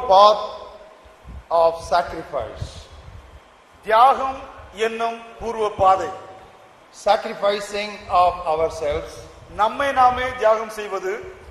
path of sacrifice. தியாகம் என்னும் பூர்வ பாதை Sacrificing of ourselves, நம்மை நாமே தியாகம் செய்வது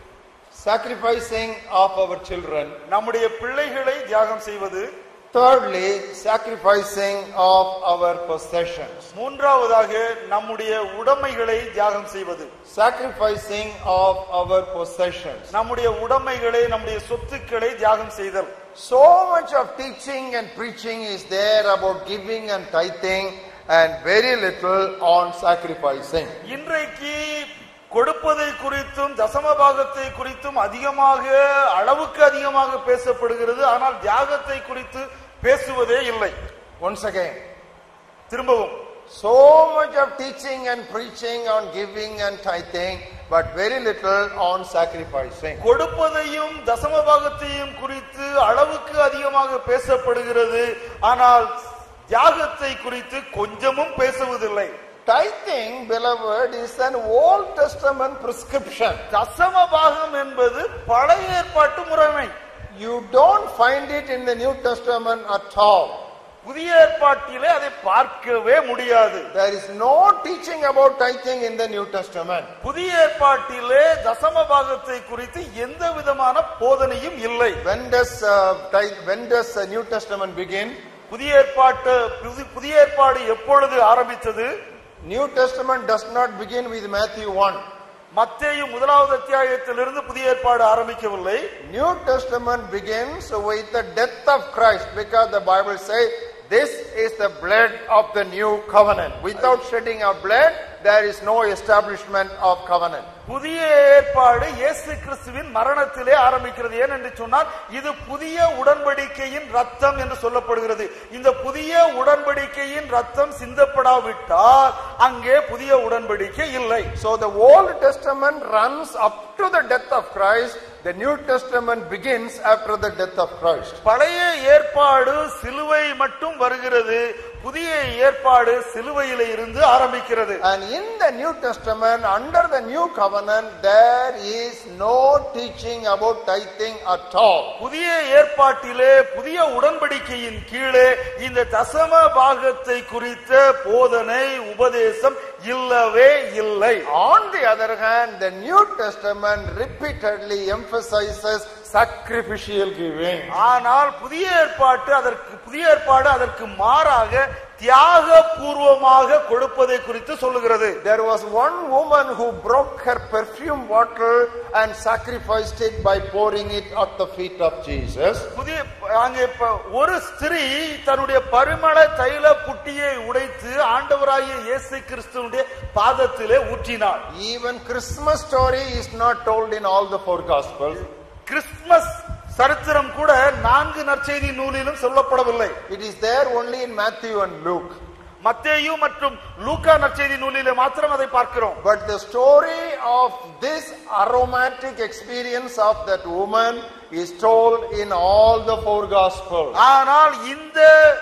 sacrificing of our children. நம்முடைய பிள்ளைகளை தியாகம் செய்வது Thirdly, sacrificing of our possessions. மூன்றாவதாக நம்முடைய உடைமைகளை தியாகம் செய்வது Sacrificing of our possessions. நம்முடைய உடைமைகளை நம்முடைய சொத்துக்களை தியாகம் செய்தல் So much of teaching and preaching is there about giving and tithing and very little on sacrificing. இன்றைக்கு கொடுப்பதை குறித்தும் தசமபாகத்தை குறித்தும் அதிகமாக அளவுக்கு அதிகமாக பேசப்படுகிறது ஆனால் தியாகத்தை குறித்து பேசுவதே இல்லை Once again, திரும்பவும் so much of teaching and preaching on giving and tithing, but very little on sacrificing. கொடுப்பதையும் தசமபாகத்தையும் குறித்து அளவுக்கு அதிகமாக பேசப்படுகிறது ஆனால் தியாகத்தை குறித்து கொஞ்சமும் பேசுவதில்லை Tithing, beloved, is an Old Testament prescription. தசமபாகம் என்பது பழைய ஏற்பாட்டு முறைமை You don't find it in the New Testament at all. புதிய ஏற்பாட்டிலே அதை பார்க்கவே முடியாது There is no teaching about tithing in the New Testament. புதிய ஏற்பாட்டிலே தசமபாகத்தை குறித்து எந்த விதமான போதனையும் இல்லை When does uh, tithe, when does the New Testament begin? புதிய ஏற்பாட்டு புதி- புதிய ஏற்பாடு எப்பொழுது ஆரம்பித்தது New Testament does not begin with Matthew 1. மத்தேயு முதலாவது அத்தியாயத்திலிருந்து புதிய ஏற்பாடு ஆரம்பிக்கவில்லை New Testament begins with the death of Christ because the Bible says this is the blood of the new covenant. Without shedding of blood, there is no establishment of covenant. புதிய ஏற்பாடு இயேசு கிறிஸ்துவின் மரணத்திலே ஆரம்பிக்கிறது ஏனென்று சொன்னால் இது புதிய உடன்படிக்கையின் ரத்தம் என்று சொல்லப்படுகிறது இந்த புதிய உடன்படிக்கையின் ரத்தம் சிந்தப்படாவிட்டால் அங்கே புதிய உடன்படிக்கை இல்லை So the Old Testament runs up to the death of Christ. The New Testament begins after the death of Christ. பழைய ஏற்பாடு சிலுவை மட்டும் வருகிறது புதிய ஏற்பாடு சிலுவையில இருந்து ஆரம்பிக்கிறது And in the New Testament, under the new covenant, there is no teaching about tithing at all. புதிய ஏற்பாட்டிலே புதிய உடன்படிக்கையின் கீழே இந்த தசம பாகத்தை குறித்த போதனை உபதேசம் இல்லவே இல்லை On the other hand, the New Testament repeatedly emphasizes sacrificial giving. ஆனால் புதிய ஏற்பாட்டு அதற்கு புதிய ஏற்பாடு அதற்கு மாறாக தியாக பூர்வமாக கொடுப்பதை குறித்து சொல்லுகிறது There was one woman who broke her perfume bottle and sacrificed it by pouring it at the feet of Jesus. புதிய அங்கே இப்ப ஒரு ஸ்திரீ தன்னுடைய பரிமள தைல புட்டியை உடைத்து ஆண்டவராகிய இயேசு கிறிஸ்துவனுடைய பாதத்திலே ஊற்றினாள் Even Christmas story is not told in all the four gospels. Christmas சரித்திரம் கூட நான்கு நற்செய்தி நூலிலும் சொல்லப்படவில்லை It is there only in Matthew and Luke. மத்தேயு மற்றும் லூக்கா நற்செய்தி நூலிலே மாத்திரம் அதை பார்க்கிறோம் But the story of this aromatic experience of that woman is told in all the four gospels. ஆனால் இந்த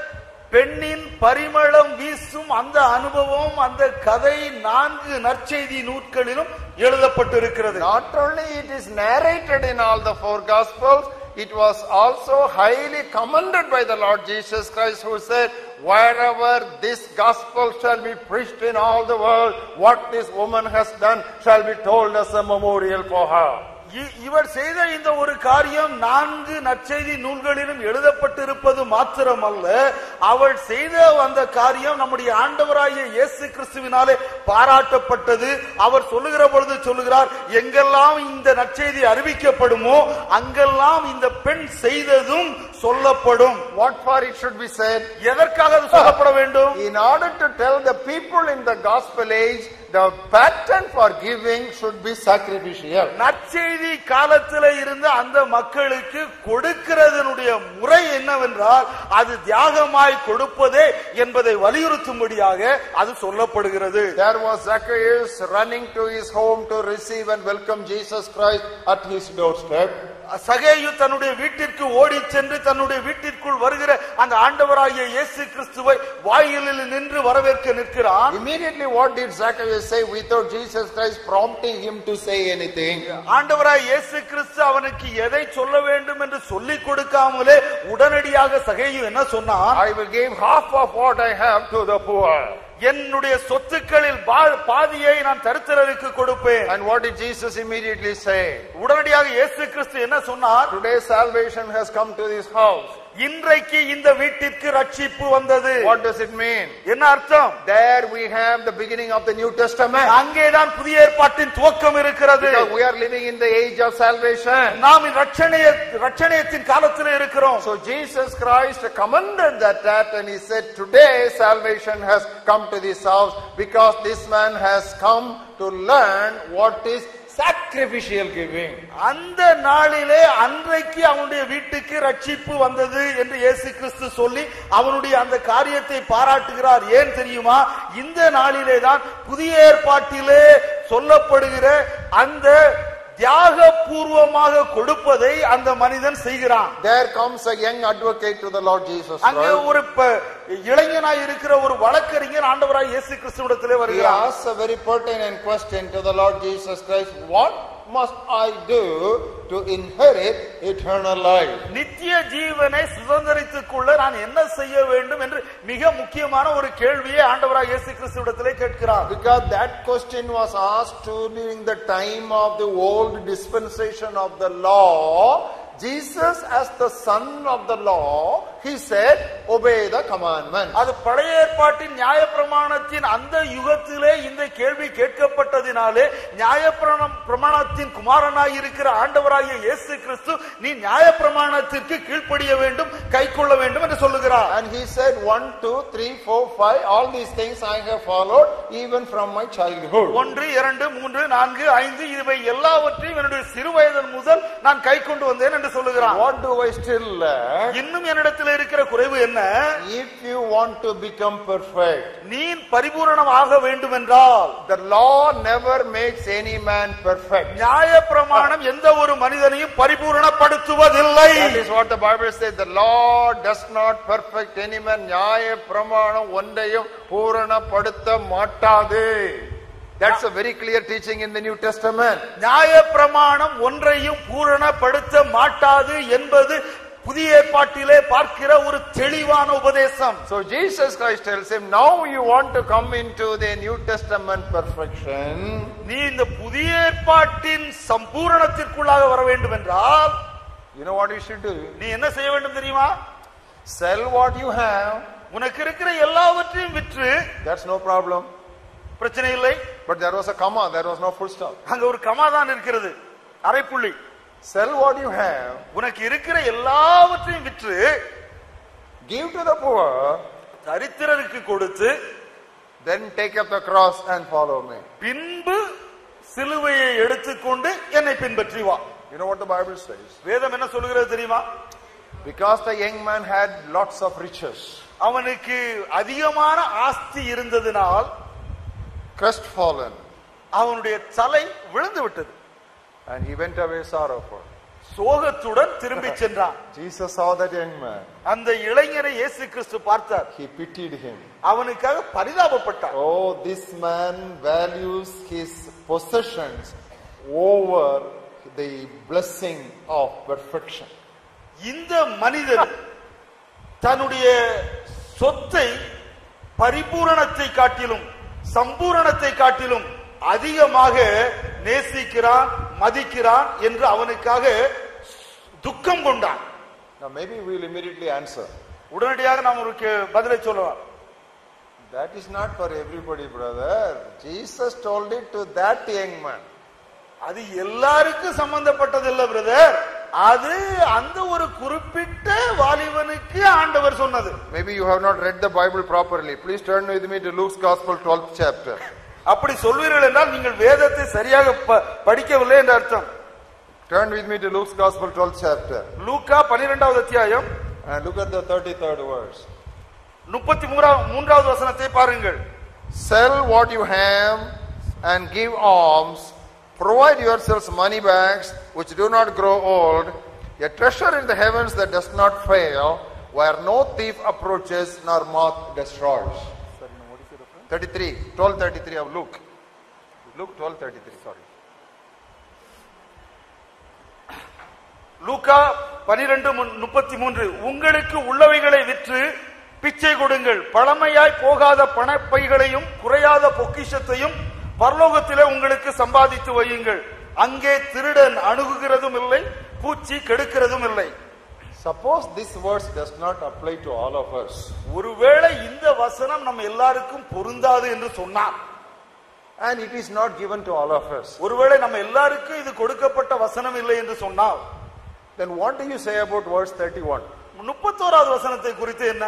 பெண்ணின் பரிமளம் வீசும் அந்த அனுபவம் அந்த கதை நான்கு நற்செய்தி நூட்களிலும் எழுதப்பட்டிருக்கிறது Not only it is narrated in all the four gospels, it was also highly commended by the Lord Jesus Christ who said, wherever this gospel shall be preached in all the world, what this woman has done shall be told as a memorial for her. இ- இவர் செய்த இந்த ஒரு காரியம் நான்கு நற்செய்தி நூல்களிலும் எழுதப்பட்டிருப்பது மாத்திரமல்ல அவள் செய்த அந்த காரியம் நம்முடைய ஆண்டவராகிய இயேசு கிறிஸ்துவினாலே பாராட்டப்பட்டது அவர் சொல்லுகிற பொழுது சொல்லுகிறார் எங்கெல்லாம் இந்த நற்செய்தி அறிவிக்கப்படுமோ அங்கெல்லாம் இந்த பெண் செய்ததும் சொல்லப்படும் What for it should be said? எதற்காக அது சொல்லப்பட வேண்டும் In order to tell the people in the gospel age, the pattern for giving should be sacrificial. நற்செய்தி காலத்தில் இருந்த அந்த மக்களுக்கு கொடுக்கிறதனுடைய முறை என்னவென்றால் அது தியாகமாய் கொடுப்பதே என்பதை வலியுறுத்தும்படியாக அது சொல்லப்படுகிறது There was Zacchaeus running to his home to receive and welcome Jesus Christ at his doorstep. சகேயு தன்னுடைய வீட்டிற்கு ஓடி சென்று தன்னுடைய வீட்டிற்குள் வருகிற அந்த ஆண்டவராகிய இயேசு கிறிஸ்துவை வாயிலில் நின்று வரவேற்க நிற்கிறான் Immediately, what did Zacchaeus say without Jesus Christ prompting him to say anything? ஆண்டவராய் இயேசு கிறிஸ்து அவனுக்கு எதை சொல்ல வேண்டும் என்று சொல்லிக் கொடுக்காமலே உடனடியாக சகேயு என்ன சொன்னான் I will give half of what I have to the poor. என்னுடைய சொத்துக்களில் பா- பாதியை நான் தரித்திரருக்கு கொடுப்பேன் And what did Jesus immediately say? உடனடியாக இயேசு கிறிஸ்து என்ன சொன்னார் Today salvation has come to this house. இன்றைக்கு இந்த வீட்டிற்கு ரட்சிப்பு வந்தது What does it mean? என்ன அர்த்தம் There we have the beginning of the New Testament. அங்கேதான் புதிய ஏற்பாட்டின் துவக்கம் இருக்கிறது Because we are living in the age of salvation. நாம் ரட்சணைய ரட்சணையத்தின் காலத்தில் இருக்கிறோம் So Jesus Christ commended that act and he said, Today salvation has come to this house because this man has come to learn what is sacrificial giving. அந்த நாளிலே அன்றைக்கு அவனுடைய வீட்டுக்கு ரட்சிப்பு வந்தது என்று இயேசு கிறிஸ்து சொல்லி அவனுடைய அந்த காரியத்தை பாராட்டுகிறார் ஏன் தெரியுமா இந்த நாளிலே தான் புதிய ஏற்பாட்டிலே சொல்லப்படுகிற அந்த தியாகபூர்வமாக கொடுப்பதை அந்த மனிதன் செய்கிறான் There comes a young advocate to the Lord Jesus அங்கே Christ. ஒரு ப- இளைஞனாய் இருக்கிற ஒரு வழக்கறிஞர் ஆண்டவராய் இயேசு கிறிஸ்துவிடத்திலே He வருகிறார் asks a very pertinent question to the Lord Jesus Christ. What must I do to inherit eternal life? நித்திய ஜீவனை சுதந்திரித்துக் கொள்ள நான் என்ன செய்ய வேண்டும் என்று மிக முக்கியமான ஒரு கேள்வியை ஆண்டவராய் இயேசு கிறிஸ்துவிடத்திலே கேட்கிறார் Because that question was asked to during the time of the old dispensation of the law. Jesus, as the son of the law, he said, obey the commandment. அது பழைய ஏற்பாட்டின் நியாயப்பிரமாணத்தின் அந்த யுகத்திலே இந்த கேள்வி கேட்கப்பட்டதினாலே நியாயப்பிரமாணம் பிரமாணத்தின் குமாரனாய் இருக்கிற ஆண்டவராகிய இயேசு கிறிஸ்து நீ நியாயப்பிரமாணத்திற்கு கீழ்ப்படிய வேண்டும் கை கொள்ள வேண்டும் என்று சொல்லுகிறார் And he said, one, two, three, four, five, all these things I have followed even from my childhood. ஒன்று இரண்டு மூன்று நான்கு ஐந்து இவை எல்லாவற்றையும் என்னுடைய சிறுவயதன் முதல் நான் கை கொண்டு வந்தேன் என்று சொல்லுகிறான் What do I still lack? இன்னும் என்னிடத்தில் இருக்கிற குறைவு என்ன If you want to become perfect, நீ பரிபூரணமாக வேண்டும் என்றால் the law never makes any man perfect. நியாய பிரமாணம் எந்த ஒரு மனிதனையும் பரிபூரணப்படுத்துவதில்லை That is what the Bible says. The law does not perfect any man. நியாய பிரமாணம் ஒன்றையும் பூரணப்படுத்த மாட்டாது. That's a very clear teaching in the New Testament. நியாய பிரமாணம் ஒன்றையும் பூரணப்படுத்த மாட்டாது என்பது புதிய ஏற்பாட்டிலே பார்க்கிற ஒரு தெளிவான உபதேசம் So Jesus Christ tells him, now you want to come into the New Testament perfection. நீ இந்த புதிய ஏற்பாட்டின் சம்பூரணத்திற்குள்ளாக வர வேண்டும் என்றால் You know what you should do? நீ என்ன செய்ய வேண்டும் தெரியுமா Sell what you have. உனக்கு இருக்கிற எல்லாவற்றையும் விற்று That's no problem. பிரச்சனை இல்லை But there was a comma. There was no full stop. அங்க ஒரு கமாதான் இருக்கிறது அரைப்புள்ளி Sell what you have. உனக்கு இருக்கிற எல்லாவற்றையும் விற்று Give to the poor. தரித்திரருக்கு கொடுத்து Then take up the cross and follow me. பின்பு சிலுவையை எடுத்துக்கொண்டு என்னை பின்பற்றி வா You know what the Bible says? வேதம் என்ன சொல்லுகிறது தெரியுமா Because the young man had lots of riches, அவனுக்கு அதிகமான ஆஸ்தி இருந்ததினால் crestfallen, அவனுடைய தலை விழுந்து விட்டது and he went away sorrowful. சோகத்துடன் திரும்பி சென்றான் Jesus saw that young man. அந்த இளைஞரை இயேசு கிறிஸ்து பார்த்தார் He pitied him. அவனுக்காக பரிதாபப்பட்டார் Oh, this man values his possessions over the blessing of perfection. இந்த மனிதன் தன்னுடைய சொத்தை பரிபூரணத்தை காட்டிலும் சம்பூரணத்தை காட்டிலும் அதிகமாக நேசிக்கிறான் மதிக்கிறான் என்று அவனுக்காக துக்கம் கொண்டான் Now, maybe we'll immediately answer. உடனடியாக நாம் ஒரு கே- பதிலை சொல்லலாம் That is not for everybody, brother. Jesus told it to that young man. அது எல்லாருக்கும் சம்பந்தப்பட்டது இல்ல பிரதர் அது அந்த ஒரு குறிப்பிட்ட வாலிபனுக்கு ஆண்டவர் சொன்னது Maybe you have not read the Bible properly. Please turn with me to Luke's Gospel, 12th chapter. அப்படி சொல்வீர்கள் என்றால் நீங்கள் வேதத்தை சரியாக ப- படிக்கவில்லை என்று அர்த்தம் Turn with me to Luke's Gospel, 12th chapter. லூக்கா பனிரெண்டாவது அத்தியாயம் And look at the 33rd verse. முப்பத்தி மூன்றாவது வசனத்தை பாருங்கள் Sell what you have and give alms. Provide yourselves money bags which do not grow old, a treasure in the heavens that does not fail, where no thief approaches nor moth destroys. 33, 1233 of Luke. Luke 1233, sorry. லூக்கா பனிரெண்டு முப்பத்தி மூன்று உங்களுக்கு உள்ளவைகளை விற்று பிச்சை கொடுங்கள் பழமையாய் போகாத பணப்பைகளையும் குறையாத பொக்கிஷத்தையும் பரலோகத்திலே உங்களுக்கு சம்பாதித்து வையுங்கள் அங்கே திருடன் அணுகுகிறதும் இல்லை பூச்சி கெடுக்கிறதும் இல்லை Suppose this verse does not apply to all of us. ஒருவேளை இந்த வசனம் நம்ம எல்லாருக்கும் பொருந்தாது என்று சொன்னார் And it is not given to all of us. ஒருவேளை நம்ம எல்லாருக்கும் இது கொடுக்கப்பட்ட வசனம் இல்லை என்று சொன்னால் Then what do you say about verse 31? முப்பத்தோராவது வசனத்தை குறித்து என்ன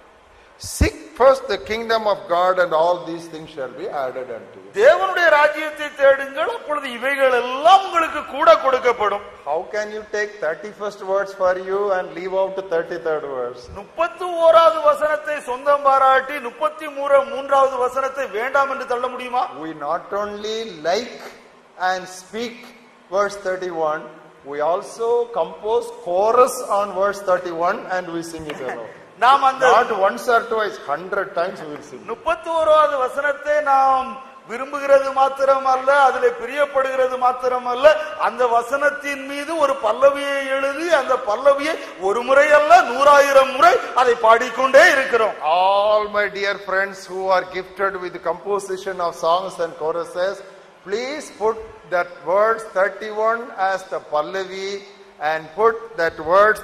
Seek first the kingdom of God and all these things shall be added unto you. தேவனுடைய ராஜ்யத்தை தேடுங்கள் அப்பொழுது இவைகள் எல்லாம் உங்களுக்கு கூட கொடுக்கப்படும் How can you take 31st verse for you and leave out the 33rd verse? முப்பத்தி ஓராவது வசனத்தை சொந்தம் பாராட்டி முப்பத்தி மூணு மூன்றாவது வசனத்தை வேண்டாம் என்று தள்ள முடியுமா We not only like and speak verse 31, we also compose chorus on verse 31 and we sing it alone. நாம் அந்த Not once or twice, hundred times we will sing. முப்பத்தி ஓராவது வசனத்தை நாம் விரும்புகிறது மாத்திரம் அல்ல அதிலே பிரியப்படுகிறது மாத்திரம் அல்ல அந்த வசனத்தின் மீது ஒரு பல்லவியை எழுதி அந்த பல்லவியை ஒரு முறை அல்ல நூறாயிரம் முறை அதை பாடிக்கொண்டே இருக்கிறோம் All my dear friends who are gifted with the composition of songs and choruses, please put that verse 31 as the Pallavi and put that verse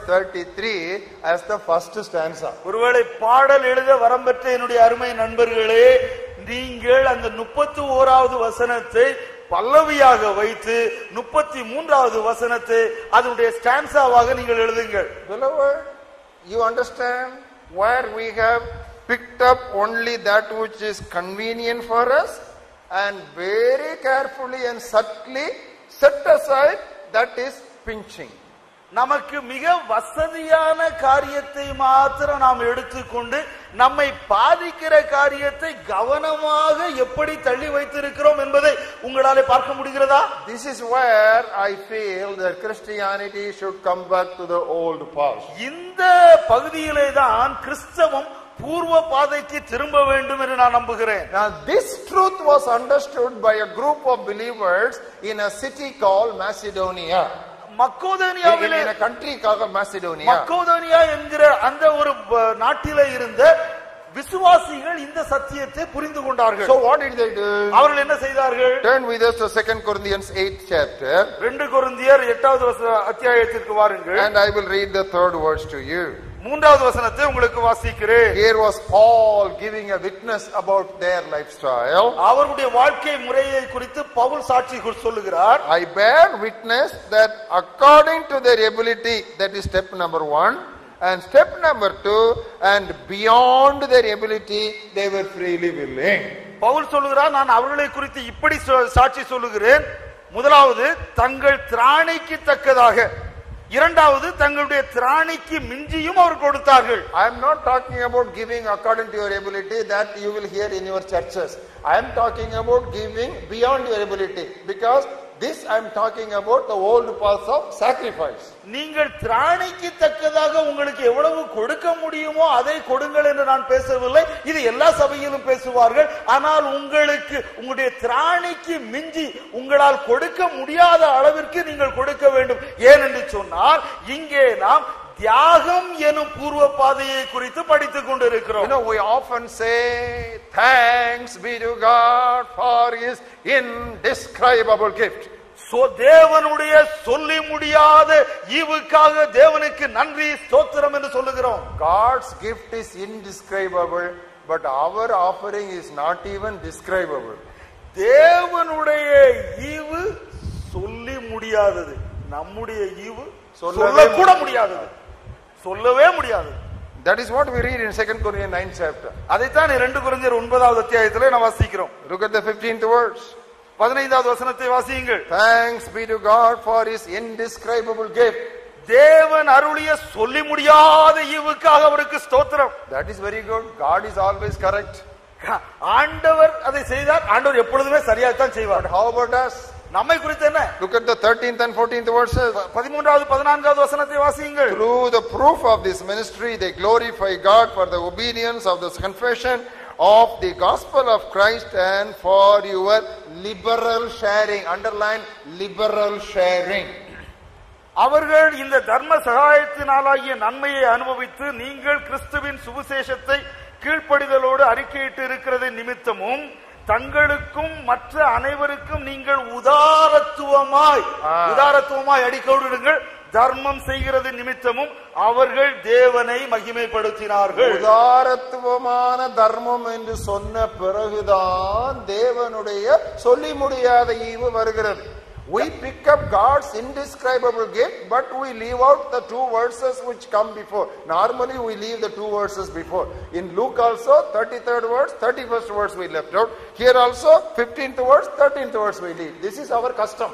33 as the first stanza. ஒருவேளை பாடல் எழுத வரம் பெற்ற என்னுடைய அருமை நண்பர்களே நீங்கள் அந்த முப்பத்தி ஓராவது வசனத்தை பல்லவியாக வைத்து முப்பத்தி மூன்றாவது வசனத்தை அதனுடைய ஸ்டான்சாவாக நீங்கள் எழுதுங்கள் Beloved, you understand where we have picked up only that which is convenient for us and very carefully and subtly set aside that is pinching. நமக்கு மிக வசதியான காரியத்தை மாத்திரம் நாம் எடுத்துக்கொண்டு நம்மை பாதிக்கிற காரியத்தை கவனமாக எப்படி தள்ளி வைத்திருக்கிறோம் என்பதை உங்களாலே பார்க்க முடிகிறதா This is where I feel that Christianity should come back to the old path. இந்த பகுதியிலே தான் கிறிஸ்தவம் பூர்வ பாதைக்கு திரும்ப வேண்டும் என்று நான் நம்புகிறேன் Now, this truth was understood by a group of believers in a city called Macedonia. In, மக்கோதேனியாவிலே in a country called Macedonia. மக்கோதேனியா என்கிற அந்த ஒரு ப- நாட்டிலே இருந்த விசுவாசிகள் இந்த சத்தியத்தை புரிந்து கொண்டார்கள் So, what did they do? அவர்கள் என்ன செய்தார்கள் Turn with us to 2 Corinthians 8th chapter, ரெண்டு கொரிந்தியர் எட்டாவது வச- அத்தியாயத்திற்கு வாருங்கள் and I will read the third verse to you. மூன்றாவது வசனத்தை உங்களுக்கு வாசிக்கிறேன் Here was Paul giving a witness about their lifestyle. அவருடைய வாழ்க்கை முறையை குறித்து பவுல் சாட்சி கு- சொல்லுகிறார் I bear witness that according to their ability, that is step number one, and step number two, and beyond their ability, they were freely willing. Pavul சொல்லுகிறார் நான் அவர்களை குறித்து இப்படி சொ- சாட்சி சொல்லுகிறேன் முதலாவது தங்கள் திராணிக்கு தக்கதாக இரண்டாவது தங்களுடைய திராணிக்கு மிஞ்சியும் அவர் கொடுத்தார்கள் I am not talking about giving according to your ability that you will hear in your churches. I am talking about giving beyond your ability because this I am talking about the old paths of sacrifice. நீங்கள் திராணிக்கு தக்கதாக உங்களுக்கு எவ்வளவு கொடுக்க முடியுமோ அதை கொடுங்கள் என்று நான் பேசவில்லை இது எல்லா சபையிலும் பேசுவார்கள் ஆனால் உங்களுக்கு உங்களுடைய திராணிக்கு மிஞ்சி உங்களால் கொடுக்க முடியாத அளவிற்கு நீங்கள் கொடுக்க வேண்டும் ஏனென்று சொன்னால் இங்கே நாம் தியாகம் எனும் பூர்வ பாதையை குறித்து படித்துக் You கொண்டிருக்கிறோம் know, we often say, thanks be to God for his indescribable gift. So தேவனுடைய சொல்லி முடியாத ஈவுக்காக தேவனுக்கு நன்றி ஸ்தோத்திரம் என்று சொல்லுகிறோம் God's gift is indescribable, but our offering is not even describable. தேவனுடைய ஈவு சொல்லி முடியாதது நம்முடைய ஈவு சொல்லவே சொல்லக்கூட முடியாதது சொல்லவே முடியாது That is what we read in 2 Corinthians 9 chapter. அதைத்தான் இரண்டு குறைஞ்சர் ஒன்பதாவது அத்தியாயத்திலே நாம் வாசிக்கிறோம் Look at the 15th verse. பதினைந்தாவது வசனத்தை வாசியுங்கள் Thanks be to God for his indescribable gift. தேவன் அருளிய சொல்லி முடியாத ஈவுக்காக அவருக்கு ஸ்தோத்திரம் That is very good. God is always correct. ஆண்டவர் அதை செய்தார் ஆண்டவர் எப்பொழுதுமே சரியாகத்தான் செய்வார் But how about us? நம்மை குறித்து என்ன Look at the 13th and 14th verses. பதிமூன்றாவது பதினான்காவது வசனத்தை வாசியுங்கள் Through the proof of this ministry, they glorify God for the obedience of this confession of the gospel of Christ and for your liberal sharing. Underline liberal sharing. அவர்கள் இந்த தர்ம சகாயத்தினாலாகிய நன்மையை அனுபவித்து நீங்கள் கிறிஸ்துவின் சுவிசேஷத்தை கீழ்ப்படிதலோடு அறிக்கையிட்டு இருக்கிறது நிமித்தமும் தங்களுக்கும் மற்ற அனைவருக்கும் நீங்கள் உதாரத்துவமாய் ஆ. உதாரத்துவமாய் அடிக்கோடுங்கள் தர்மம் செய்கிறது நிமித்தமும் அவர்கள் தேவனை மகிமைப்படுத்தினார்கள் உதாரத்துவமான தர்மம் என்று சொன்ன பிறகுதான் தேவனுடைய சொல்லி முடியாத ஈவு வருகிறது We pick up God's indescribable gift, but we leave out the two verses which come before. Normally, we leave the two verses before. In Luke also, 33rd verse, 31st verse we left out. Here also, 15th verse, 13th verse we leave. This is our custom.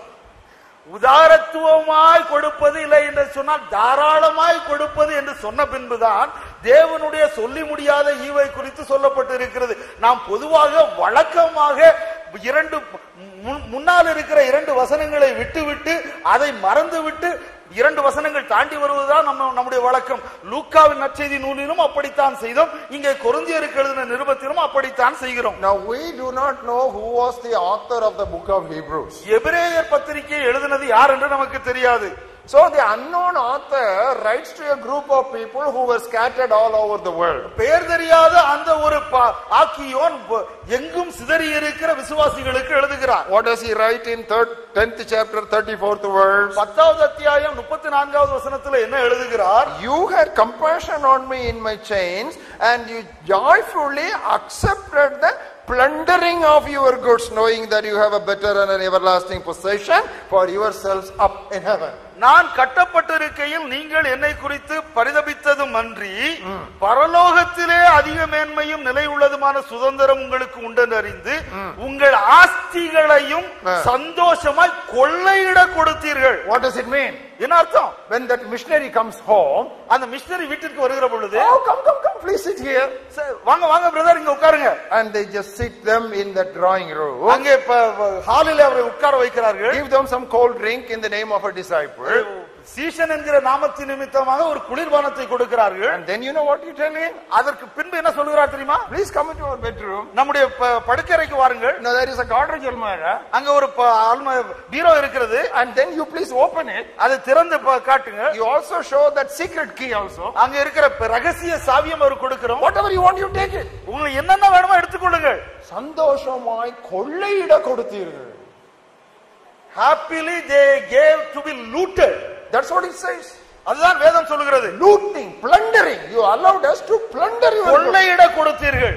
உதாரத்துவமாய் கொடுப்பது இல்லை என்று சொன்னால் தாராளமாய் கொடுப்பது என்று சொன்ன பின்புதான் தேவனுடைய சொல்லி முடியாத ஈவை குறித்து சொல்லப்பட்டிருக்கிறது நாம் பொதுவாக வழக்கமாக இரண்டு மு- முன்னால் இருக்கிற இரண்டு வசனங்களை விட்டுவிட்டு அதை மறந்துவிட்டு இரண்டு வசனங்கள் தாண்டி வருவதுதான் நம்ம நம்முடைய வழக்கம் லூக்காவின் நற்செய்தி நூலிலும் அப்படித்தான் செய்தோம் இங்கே கொருந்தியருக்கு எழுதின நிருபத்திலும் அப்படித்தான் செய்கிறோம் Now, we do not know who was the author of the book of Hebrews. எபிரேயர் பத்திரிகை எழுதினது யார் என்று நமக்கு தெரியாது So the unknown author writes to a group of people who were scattered all over the world. பெயர் தெரியாத அந்த ஒரு பா- ஆக்கியோன் ப- எங்கும் சிதறி இருக்கிற விசுவாசிகளுக்கு எழுதுகிறார் What does he write in third, 10th chapter, 34th verse? பத்தாவது அத்தியாயம் முப்பத்தி நான்காவது வசனத்துல என்ன எழுதுகிறார் You had compassion on me in my chains, and you joyfully accepted the plundering of your goods, knowing that you have a better and an everlasting possession for yourselves up in heaven. நான் கட்டப்பட்டிருக்கையில் நீங்கள் என்னை குறித்து பரிதபித்ததும் அன்றி பரலோகத்திலே அதிக மேன்மையும் நிலை உள்ளதுமான சுதந்திரம் உங்களுக்கு உண்டென்று அறிந்து உங்கள் ஆஸ்திகளையும் சந்தோஷமாய் கொள்ளையிட கொடுத்தீர்கள் What does it mean? என்ன அர்த்தம் When that missionary comes home, அந்த மிஷனரி வீட்டிற்கு வருகிற பொழுது oh, come, come, come, please sit here. "சரி, வாங்க வாங்க பிரதர் இங்க உட்காருங்க And they just sit them in the drawing room. அங்கே இப்ப ஹாலில் அவரை உட்கார வைக்கிறார்கள் Give them some cold drink in the name of a disciple. சீஷன் என்கிற நாமத்தின் நிமித்தமாக ஒரு குளிர்பானத்தை கொடுக்கிறார்கள் And then you know what you tell him? அதற்கு பின்பு என்ன சொல்லுகிறார் தெரியுமா Please come into our bedroom. நம்முடைய ப- படுக்கறைக்கு வாருங்கள் Now there is a Godrej Almara. அங்க ஒரு ப- ஆல்ம பீரோ இருக்கிறது And then you please open it. அதை திறந்து ப- காட்டுங்க You also show that secret key also. அங்க இருக்கிற ப- ரகசிய சாவியம் அவர் கொடுக்கிறோம் Whatever you want, you take it. உங்களுக்கு என்னென்ன வேணுமோ எடுத்துக்கொள்ளுங்கள் சந்தோஷமாய் கொள்ளையிட கொடுத்தீர்கள் happily they gave to be looted That's what it says. அதுதான் வேதம் சொல்லுகிறது Looting, plundering. You allowed us to plunder your goods. கொள்ளையிட கொடுத்தீர்கள்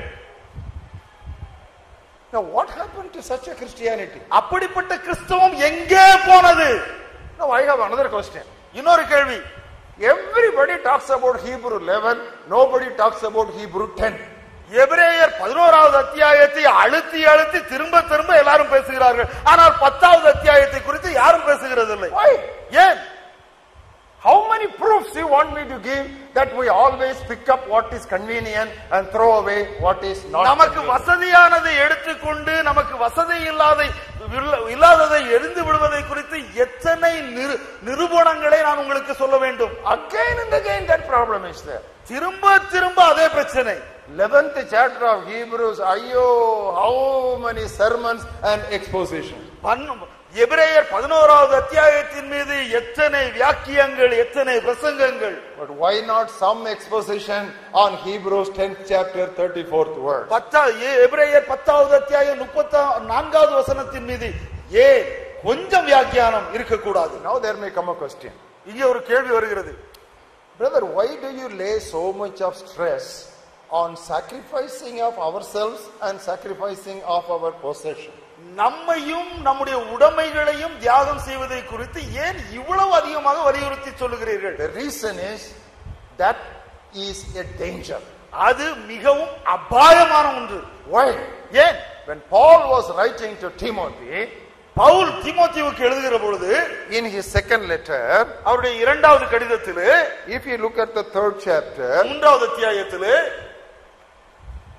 Now what happened to such a Christianity? அப்படிப்பட்ட கிறிஸ்தவம் எங்கே போனது Now I have another question. இன்னொரு கேள்வி Everybody talks about Hebrew 11, nobody talks about Hebrew 10. எபிரேயர் பதினோராவது அத்தியாயத்தை அழுத்தி அழுத்தி திரும்ப திரும்ப எல்லாரும் பேசுகிறார்கள் ஆனால் பத்தாவது அத்தியாயத்தை குறித்து யாரும் பேசுகிறது இல்லை Why? ஏன் How many proofs you want me to give that we always pick up what is convenient and throw away what is not நமக்கு convenient? வசதியானதை எடுத்துக்கொண்டு நமக்கு வசதி இல்லாத இல்லாததை எரிந்து விடுவதை குறித்து எத்தனை நிரு- நிரூபணங்களை நான் உங்களுக்கு சொல்ல வேண்டும் Again and again that problem is there. திரும்ப திரும்ப அதே பிரச்சனை 11th chapter of Hebrews, ayo, how many sermons and expositions. பன்னு- எபிரேயர் பதினோராவது அத்தியாயத்தின் மீது எத்தனை வியாக்கியங்கள் எத்தனை பிரசங்கங்கள் But why not some exposition on Hebrews 10th chapter 34th verse? பத்தா ஏ- எபிரேயர் பத்தாவது அத்தியாயம் முப்பத்தா நான்காவது வசனத்தின் மீது ஏன் கொஞ்சம் வியாக்கியானம் இருக்கக்கூடாது Now there may come a question. இங்கே ஒரு கேள்வி வருகிறது Brother, why do you lay so much of stress on sacrificing of ourselves and sacrificing of our possession? நம்மையும் நம்முடைய உடைமைகளையும் தியாகம் செய்வதை குறித்து ஏன் இவ்வளவு அதிகமாக வலியுறுத்தி சொல்லுகிறீர்கள் The reason is that is a danger. அது மிகவும் அபாயமான ஒன்று Why? ஏன் When Paul was writing to Timothy Pavul தீமோத்தேயுவுக்கு எழுதுகிற பொழுது in his second letter, அவருடைய இரண்டாவது கடிதத்திலே if you look at the third chapter, மூன்றாவது அத்தியாயத்திலே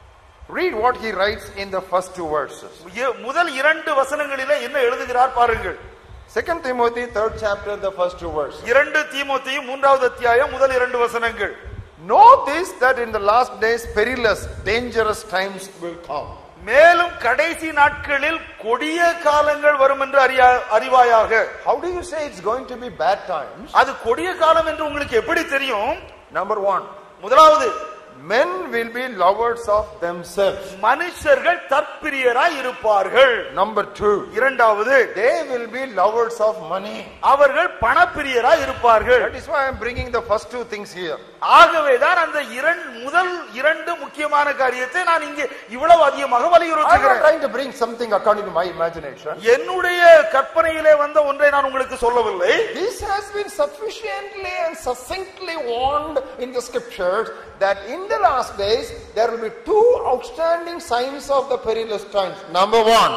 Read what he writes in the first two verses. இ- முதல் இரண்டு வசனங்களிலே என்ன எழுதுகிறார் பாருங்கள் Second Timothy, third chapter, the first two verses. இரண்டு தீமோத்தேயு மூன்றாவது அத்தியாயம் முதல் இரண்டு வசனங்கள் Know this that in the last days perilous, dangerous times will come. மேலும் கடைசி நாட்களில் கொடிய காலங்கள் வரும் என்று அறியா அறிவாயாக How do you say it's going to be bad times? அது கொடிய காலம் என்று உங்களுக்கு எப்படி தெரியும் Number one, முதலாவது men will be lovers of themselves. மனுஷர்கள் தற்பிரியராய் இருப்பார்கள் Number two, இரண்டாவது they will be lovers of money. அவர்கள் பணப்பிரியராய் இருப்பார்கள் That is why I'm bringing the first two things here. ஆகவேதான் அந்த இரண்டு முதல் இரண்டு முக்கியமான காரியத்தை நான் இங்கே இவ்வளவு அதிகமாக I'm not வலியுறுத்துகிறேன் trying to bring something according to my imagination. என்னுடைய கற்பனையிலே வந்த ஒன்றை நான் உங்களுக்கு சொல்லவில்லை This has been sufficiently and succinctly warned in the scriptures that in the last days there will be two outstanding signs of the perilous times. Number one,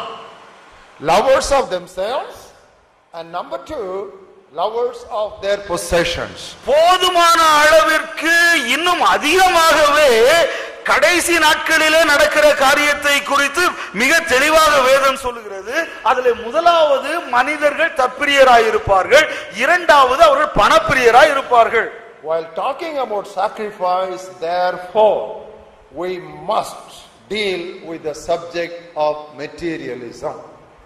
lovers of themselves, and number two, lovers of their possessions. போதுமான அளவிற்கு இன்னும் அதிகமாகவே கடைசி நாட்களிலே நடக்கிற காரியத்தை குறித்து மிக தெளிவாக வேதம் சொல்லுகிறது அதுல முதலாவது மனிதர்கள் தற்பிரியராய் இருப்பார்கள் இரண்டாவது அவர்கள் பணப்பிரியராய் இருப்பார்கள் While talking about sacrifice, therefore, we must deal with the subject of materialism.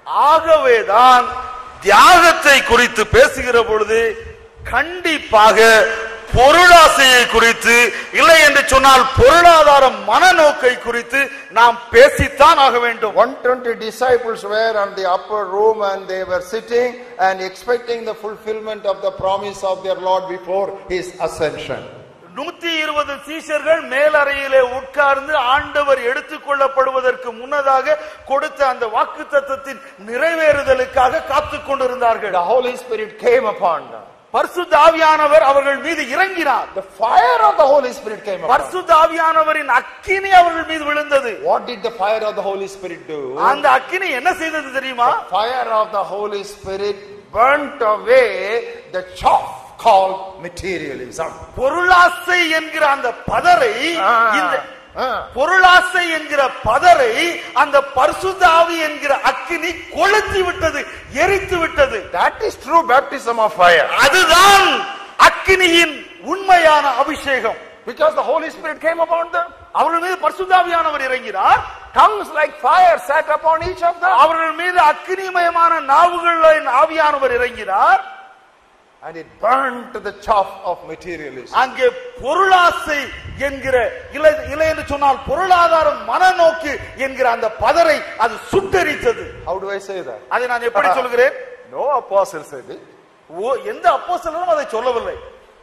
ஆகவேதான் தியாகத்தை குறித்து பேசுகிற பொழுது கண்டிப்பாக பொருளாசையை குறித்து இல்லை என்று சொன்னால் பொருளாதார மனநோக்கை குறித்து நாம் பேசித்தான் ஆக வேண்டும் 120 disciples were on the upper room and they were sitting and expecting the fulfillment of the promise of their Lord before his ascension. நூத்தி இருபது சீஷர்கள் மேலறையிலே உட்கார்ந்து ஆண்டவர் எடுத்துக் கொள்ளப்படுவதற்கு முன்னதாக கொடுத்த அந்த வாக்கு தத்தத்தின் நிறைவேறுதலுக்காக காத்துக் கொண்டிருந்தார்கள் The Holy Spirit came upon them. பரிசுத்த ஆவியானவர் அவர்கள் மீது இறங்கினார் The fire of the Holy Spirit came upon them. பரிசுத்த ஆவியானவரின் அக்கினி அவர்கள் மீது விழுந்தது What did the fire of the Holy Spirit do? அந்த அக்கினி என்ன செய்தது தெரியுமா Fire of the Holy Spirit burnt away the chaff called materialism. பொருளாசை என்கிற அந்த பதரை இந்த Ah. பொருளாசை என்கிற பதரை அந்த பரிசுத்த ஆவி என்கிற அக்கினி கொளுத்தி விட்டது எரித்து விட்டது That is true baptism of fire. அதுதான் அக்கினியின் உண்மையான அபிஷேகம் Because the Holy Spirit came upon them. அவர்கள் மீது பரிசுத்தாவியானவர் இறங்கினார் Tongues like fire sat upon each of them. அவர்கள் மீது அக்கினிமயமான நாவுகளின் ஆவியானவர் இறங்கினார் And it burnt the chaff of materialism. அங்கே பொருளாசை என்கிற இல்லை இல்லை என்று சொன்னால் பொருளாதார மனநோக்கு என்கிற அந்த பதரை அது சுட்டரித்தது How do I say that? அதை நான் எப்படி சொல்கிறேன் No apostle said it. ஓ எந்த அப்போஸ்தலரும் அதை சொல்லவில்லை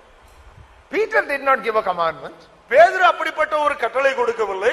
Peter did not give a commandment. பேதுரு அப்படிப்பட்ட ஒரு கட்டளை கொடுக்கவில்லை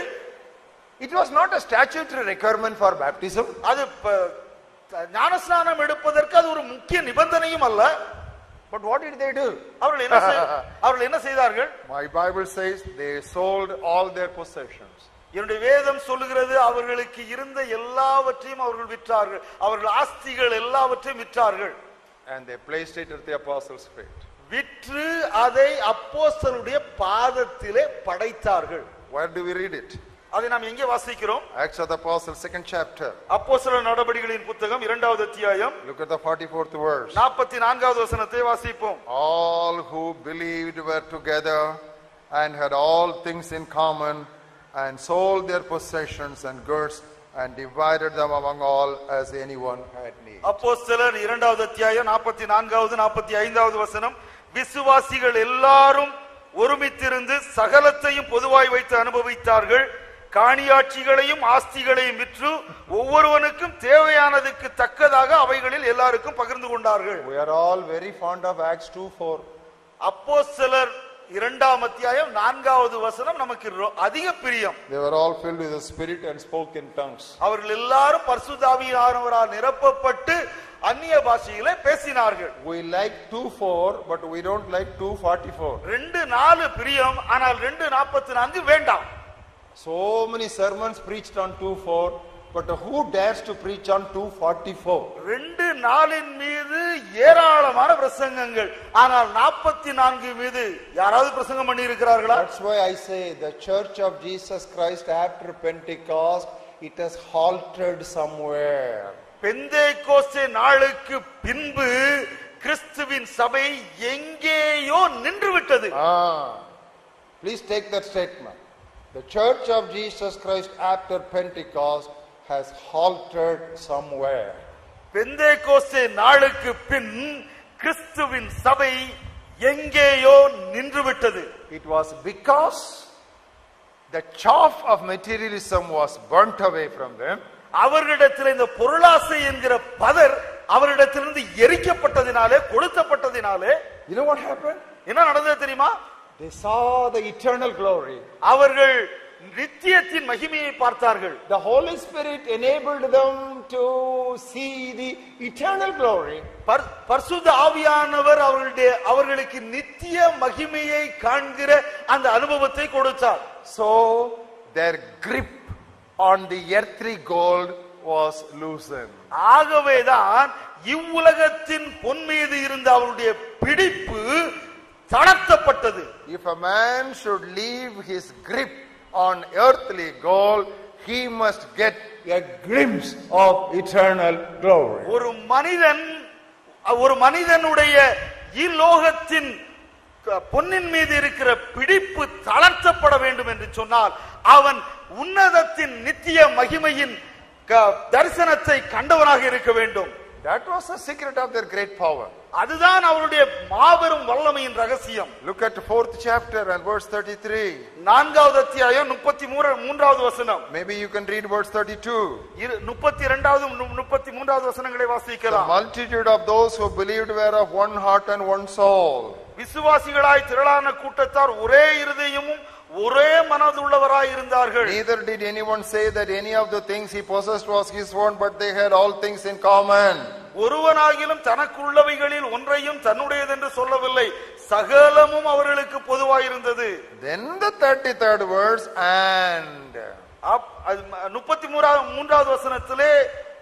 It was not a statutory requirement for baptism. அது ப- ஞானஸ்நானம் எடுப்பதற்கு அது ஒரு முக்கிய நிபந்தனையும் அல்ல But what did they do? அவர்கள் என்ன செய்- அவர்கள் என்ன செய்தார்கள் My Bible says they sold all their possessions. என்னுடைய வேதம் சொல்லுகிறது அவர்களுக்கு இருந்த எல்லாவற்றையும் அவர்கள் விற்றார்கள் அவர்கள் ஆஸ்திகள் எல்லாவற்றையும் விற்றார்கள் And they placed it at the apostles' feet. விற்று அதை அப்போஸ்தலருடைய பாதத்திலே படைத்தார்கள் Where do we read it? அதை நாம் எங்கே வாசிக்கிறோம் Acts of the Apostles, second chapter. அப்போஸ்தலர் நடபடிகளின் புத்தகம் இரண்டாவது அத்தியாயம் Look at the 44th verse. நாற்பத்தி நான்காவது வசனத்தை வாசிப்போம் All who believed were together and had all things in common and sold their possessions and goods and divided them among all as anyone had need. அப்போஸ்தலர் இரண்டாவது அத்தியாயம் நாற்பத்தி நான்காவது நாற்பத்தி ஐந்தாவது வசனம் விசுவாசிகள் எல்லாரும் ஒருமித்திருந்து சகலத்தையும் பொதுவாய் வைத்து அனுபவித்தார்கள் காணியாட்சிகளையும் ஆஸ்திகளையும் விற்று ஒவ்வொருவனுக்கும் தேவையானதுக்கு தக்கதாக அவைகளில் எல்லாருக்கும் பகிர்ந்து கொண்டார்கள் We are all very fond of Acts 2 4. அப்போஸ்தலர் இரண்டாம் அத்தியாயம் நான்காவது வசனம் நமக்கு ரொ- அதிக பிரியம் They were all filled with the Spirit and spoke in tongues. அவர்கள் எல்லாரும் பரிசுத்தாவியானவரால் நிரப்பப்பட்டு அந்நிய பாஷையிலே பேசினார்கள் We like 2 4, but we don't like 244. ரெண்டு நாலு பிரியம் ஆனால் ரெண்டு நாற்பத்தி நான்கு வேண்டாம் So many sermons preached on 2 4, but who dares to preach on 244? ரெண்டு நாளின் மீது ஏராளமான பிரசங்கங்கள் ஆனால் நாற்பத்தி நான்கு மீது யாராவது பிரசங்கம் பண்ணி இருக்கிறார்களா That's why I say the church of Jesus Christ after Pentecost, it has halted somewhere. பெந்தே கோஸ்தே நாளுக்கு பின்பு கிறிஸ்துவின் சபை எங்கேயோ நின்று விட்டது Ah, please take that statement. The church of Jesus Christ after Pentecost has halted somewhere. பெந்தே கோஸ்தே நாளுக்கு பின் கிறிஸ்துவின் சபை எங்கேயோ நின்று விட்டது It was because the chaff of materialism was burnt away from them. அவர்களிடத்தில் இந்த பொருளாசை என்கிற பதர் அவரிடத்திலிருந்து எரிக்கப்பட்டதினாலே கொளுத்தப்பட்டதினாலே You know what happened? என்ன நடந்தது தெரியுமா They saw the eternal glory. அவர்கள் நித்தியத்தின் மகிமையை பார்த்தார்கள் The Holy Spirit enabled them to see the eternal glory. பர்- பரிசுத்த ஆவியானவர் அவர்களுடைய அவர்களுக்கு நித்திய மகிமையை காண்கிற அந்த அனுபவத்தை கொடுத்தார் So their grip on the earthly gold was loosened. ஆகவேதான் இவ்வுலகத்தின் பொன் மீது இருந்த அவருடைய பிடிப்பு தளர்த்தப்பட்டது If a man should leave his grip on earthly gold, he must get a glimpse of eternal glory. ஒரு மனிதன் ஒரு மனிதனுடைய இலோகத்தின் க- பொன்னின் மீது இருக்கிற பிடிப்பு தளர்த்தப்பட வேண்டும் என்று சொன்னால் அவன் உன்னதத்தின் நித்திய மகிமையின் க- தரிசனத்தை கண்டவனாக இருக்க வேண்டும் That was the secret of their great power. அதுதான் அவருடைய மாபெரும் வல்லமையின் ரகசியம் Look at the fourth chapter and verse 33. நான்காவது அத்தியாயம் முப்பத்தி மூன்றாவது வசனம் Maybe you can read verse 32. இரு- முப்பத்தி இரண்டாவது முப்பத்தி மூன்றாவது வசனங்களை The வாசிக்கலாம் multitude of those who believed were of one heart and one soul. விசுவாசிகளாய் திரளான கூட்டத்தார் ஒரே இருதயமும் ஒரே மனதுள்ளவராய் இருந்தார்கள் Neither did anyone say that any of the things he possessed was his own, but they had all things in common. ஒருவனாகிலும் தனக்குள்ளவைகளில் ஒன்றையும் தன்னுடையதென்று சொல்லவில்லை சகலமும் அவர்களுக்கு பொதுவாயிருந்தது Then the 33rd verse, and. அப்- அது ம- முப்பத்தி மூன்றாவது மூன்றாவது வசனத்திலே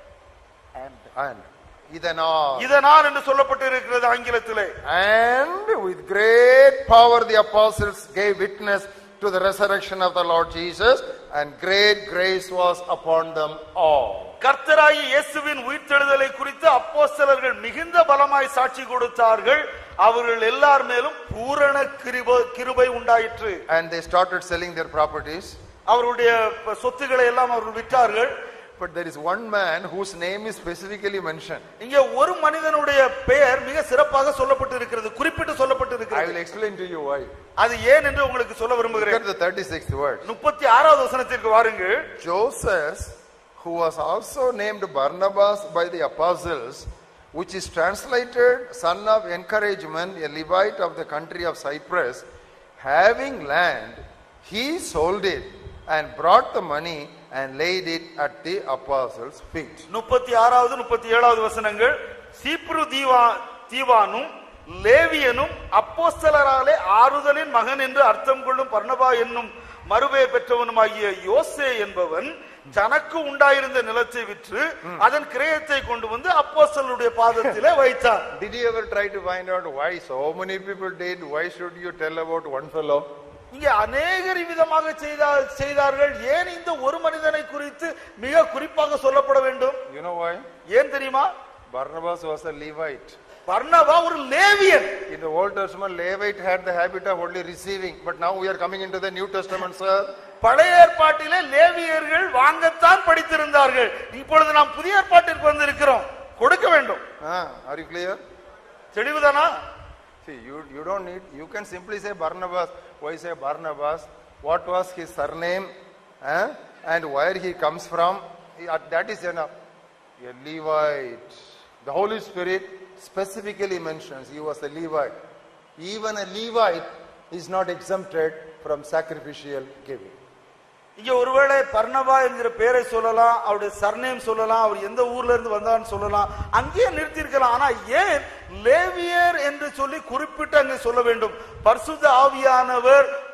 And. இதனால் இதனால் என்று சொல்லப்பட்டு இருக்கிறது ஆங்கிலத்திலே And with great power the apostles gave witness to the resurrection of the Lord Jesus, and great grace was upon them all. கர்த்தராகி இயேசுவின் உயிர்த்தெழுதலை குறித்து அப்போஸ்தலர்கள் மிகுந்த பலமாய் சாட்சி கொடுத்தார்கள் அவர்கள் எல்லார் மேலும் பூரண கிருப கிருபை உண்டாயிற்று And they started selling their properties. அவருடைய சொத்துக்களை எல்லாம் அவர்கள் விற்றார்கள் But there is one man whose name is specifically mentioned. இங்க ஒரு மனிதனுடைய பெயர் மிக சிறப்பாக சொல்லப்பட்டு இருக்கிறது குறிப்பிட்டு சொல்லப்பட்டு I இருக்கிறது will explain to you why. அது ஏன் என்று உங்களுக்கு சொல்ல Look விரும்புகிறேன் at the 36th verse. முப்பத்தி ஆறாவது வசனத்திற்கு வாருங்கள் Joseph, who was also named Barnabas by the apostles, which is translated son of encouragement, a Levite of the country of Cyprus, having land, he sold it and brought the money and laid it at the apostles' feet. முப்பத்தி ஆறாவது முப்பத்தி ஏழாவது வசனங்கள் சீப்ரு தீவா தீவானும் லேவியனும் அப்போஸ்தலராலே ஆறுதலின் மகன் என்று அர்த்தம் கொள்ளும் பர்ணபா என்னும் மறுபே பெற்றவனுமாகிய யோசே என்பவன் தனக்கு உண்டாயிருந்த நிலத்தை விற்று அதன் கிரயத்தை கொண்டு வந்து அப்போஸ்தலருடைய பாதத்திலே வைத்தான் Did you ever try to find out why so many people did? Why should you tell about one fellow? இங்க அநேகர் விதமாக செய்தா- செய்தார்கள் ஏன் இந்த ஒரு மனிதனை குறித்து மிக குறிப்பாக சொல்லப்பட வேண்டும் You know why? ஏன் தெரியுமா Barnabas was a Levite. Barnabas ஒரு லேவியன் In the Old Testament, Levite had the habit of only receiving, but now we are coming into the New Testament, sir. பழைய ஏற்பாட்டிலே லேவியர்கள் வாங்கத்தான் படித்திருந்தார்கள் இப்பொழுது நாம் புதிய ஏற்பாட்டிற்கு வந்திருக்கிறோம் கொடுக்க வேண்டும் Ah, are you clear? தெளிவுதானா See, you, you don't need, you can simply say Barnabas. Why say Barnabas? What was his surname? eh? And where he comes from? He- uh, That is enough. A Levite. The Holy Spirit specifically mentions he was a Levite. Even a Levite is not exempted from sacrificial giving. இங்க ஒருவேளை பர்ணபா என்கிற பெயரை சொல்லலாம் அவருடைய surname சொல்லலாம் அவர் எந்த ஊர்ல இருந்து வந்தான்னு சொல்லலாம் அங்கேயே நிறுத்தி இருக்கலாம் ஆனா ஏன் லேவியர் என்று சொல்லி குறிப்பிட்டு அங்கே சொல்ல வேண்டும் பரிசுத்த ஆவியானவர்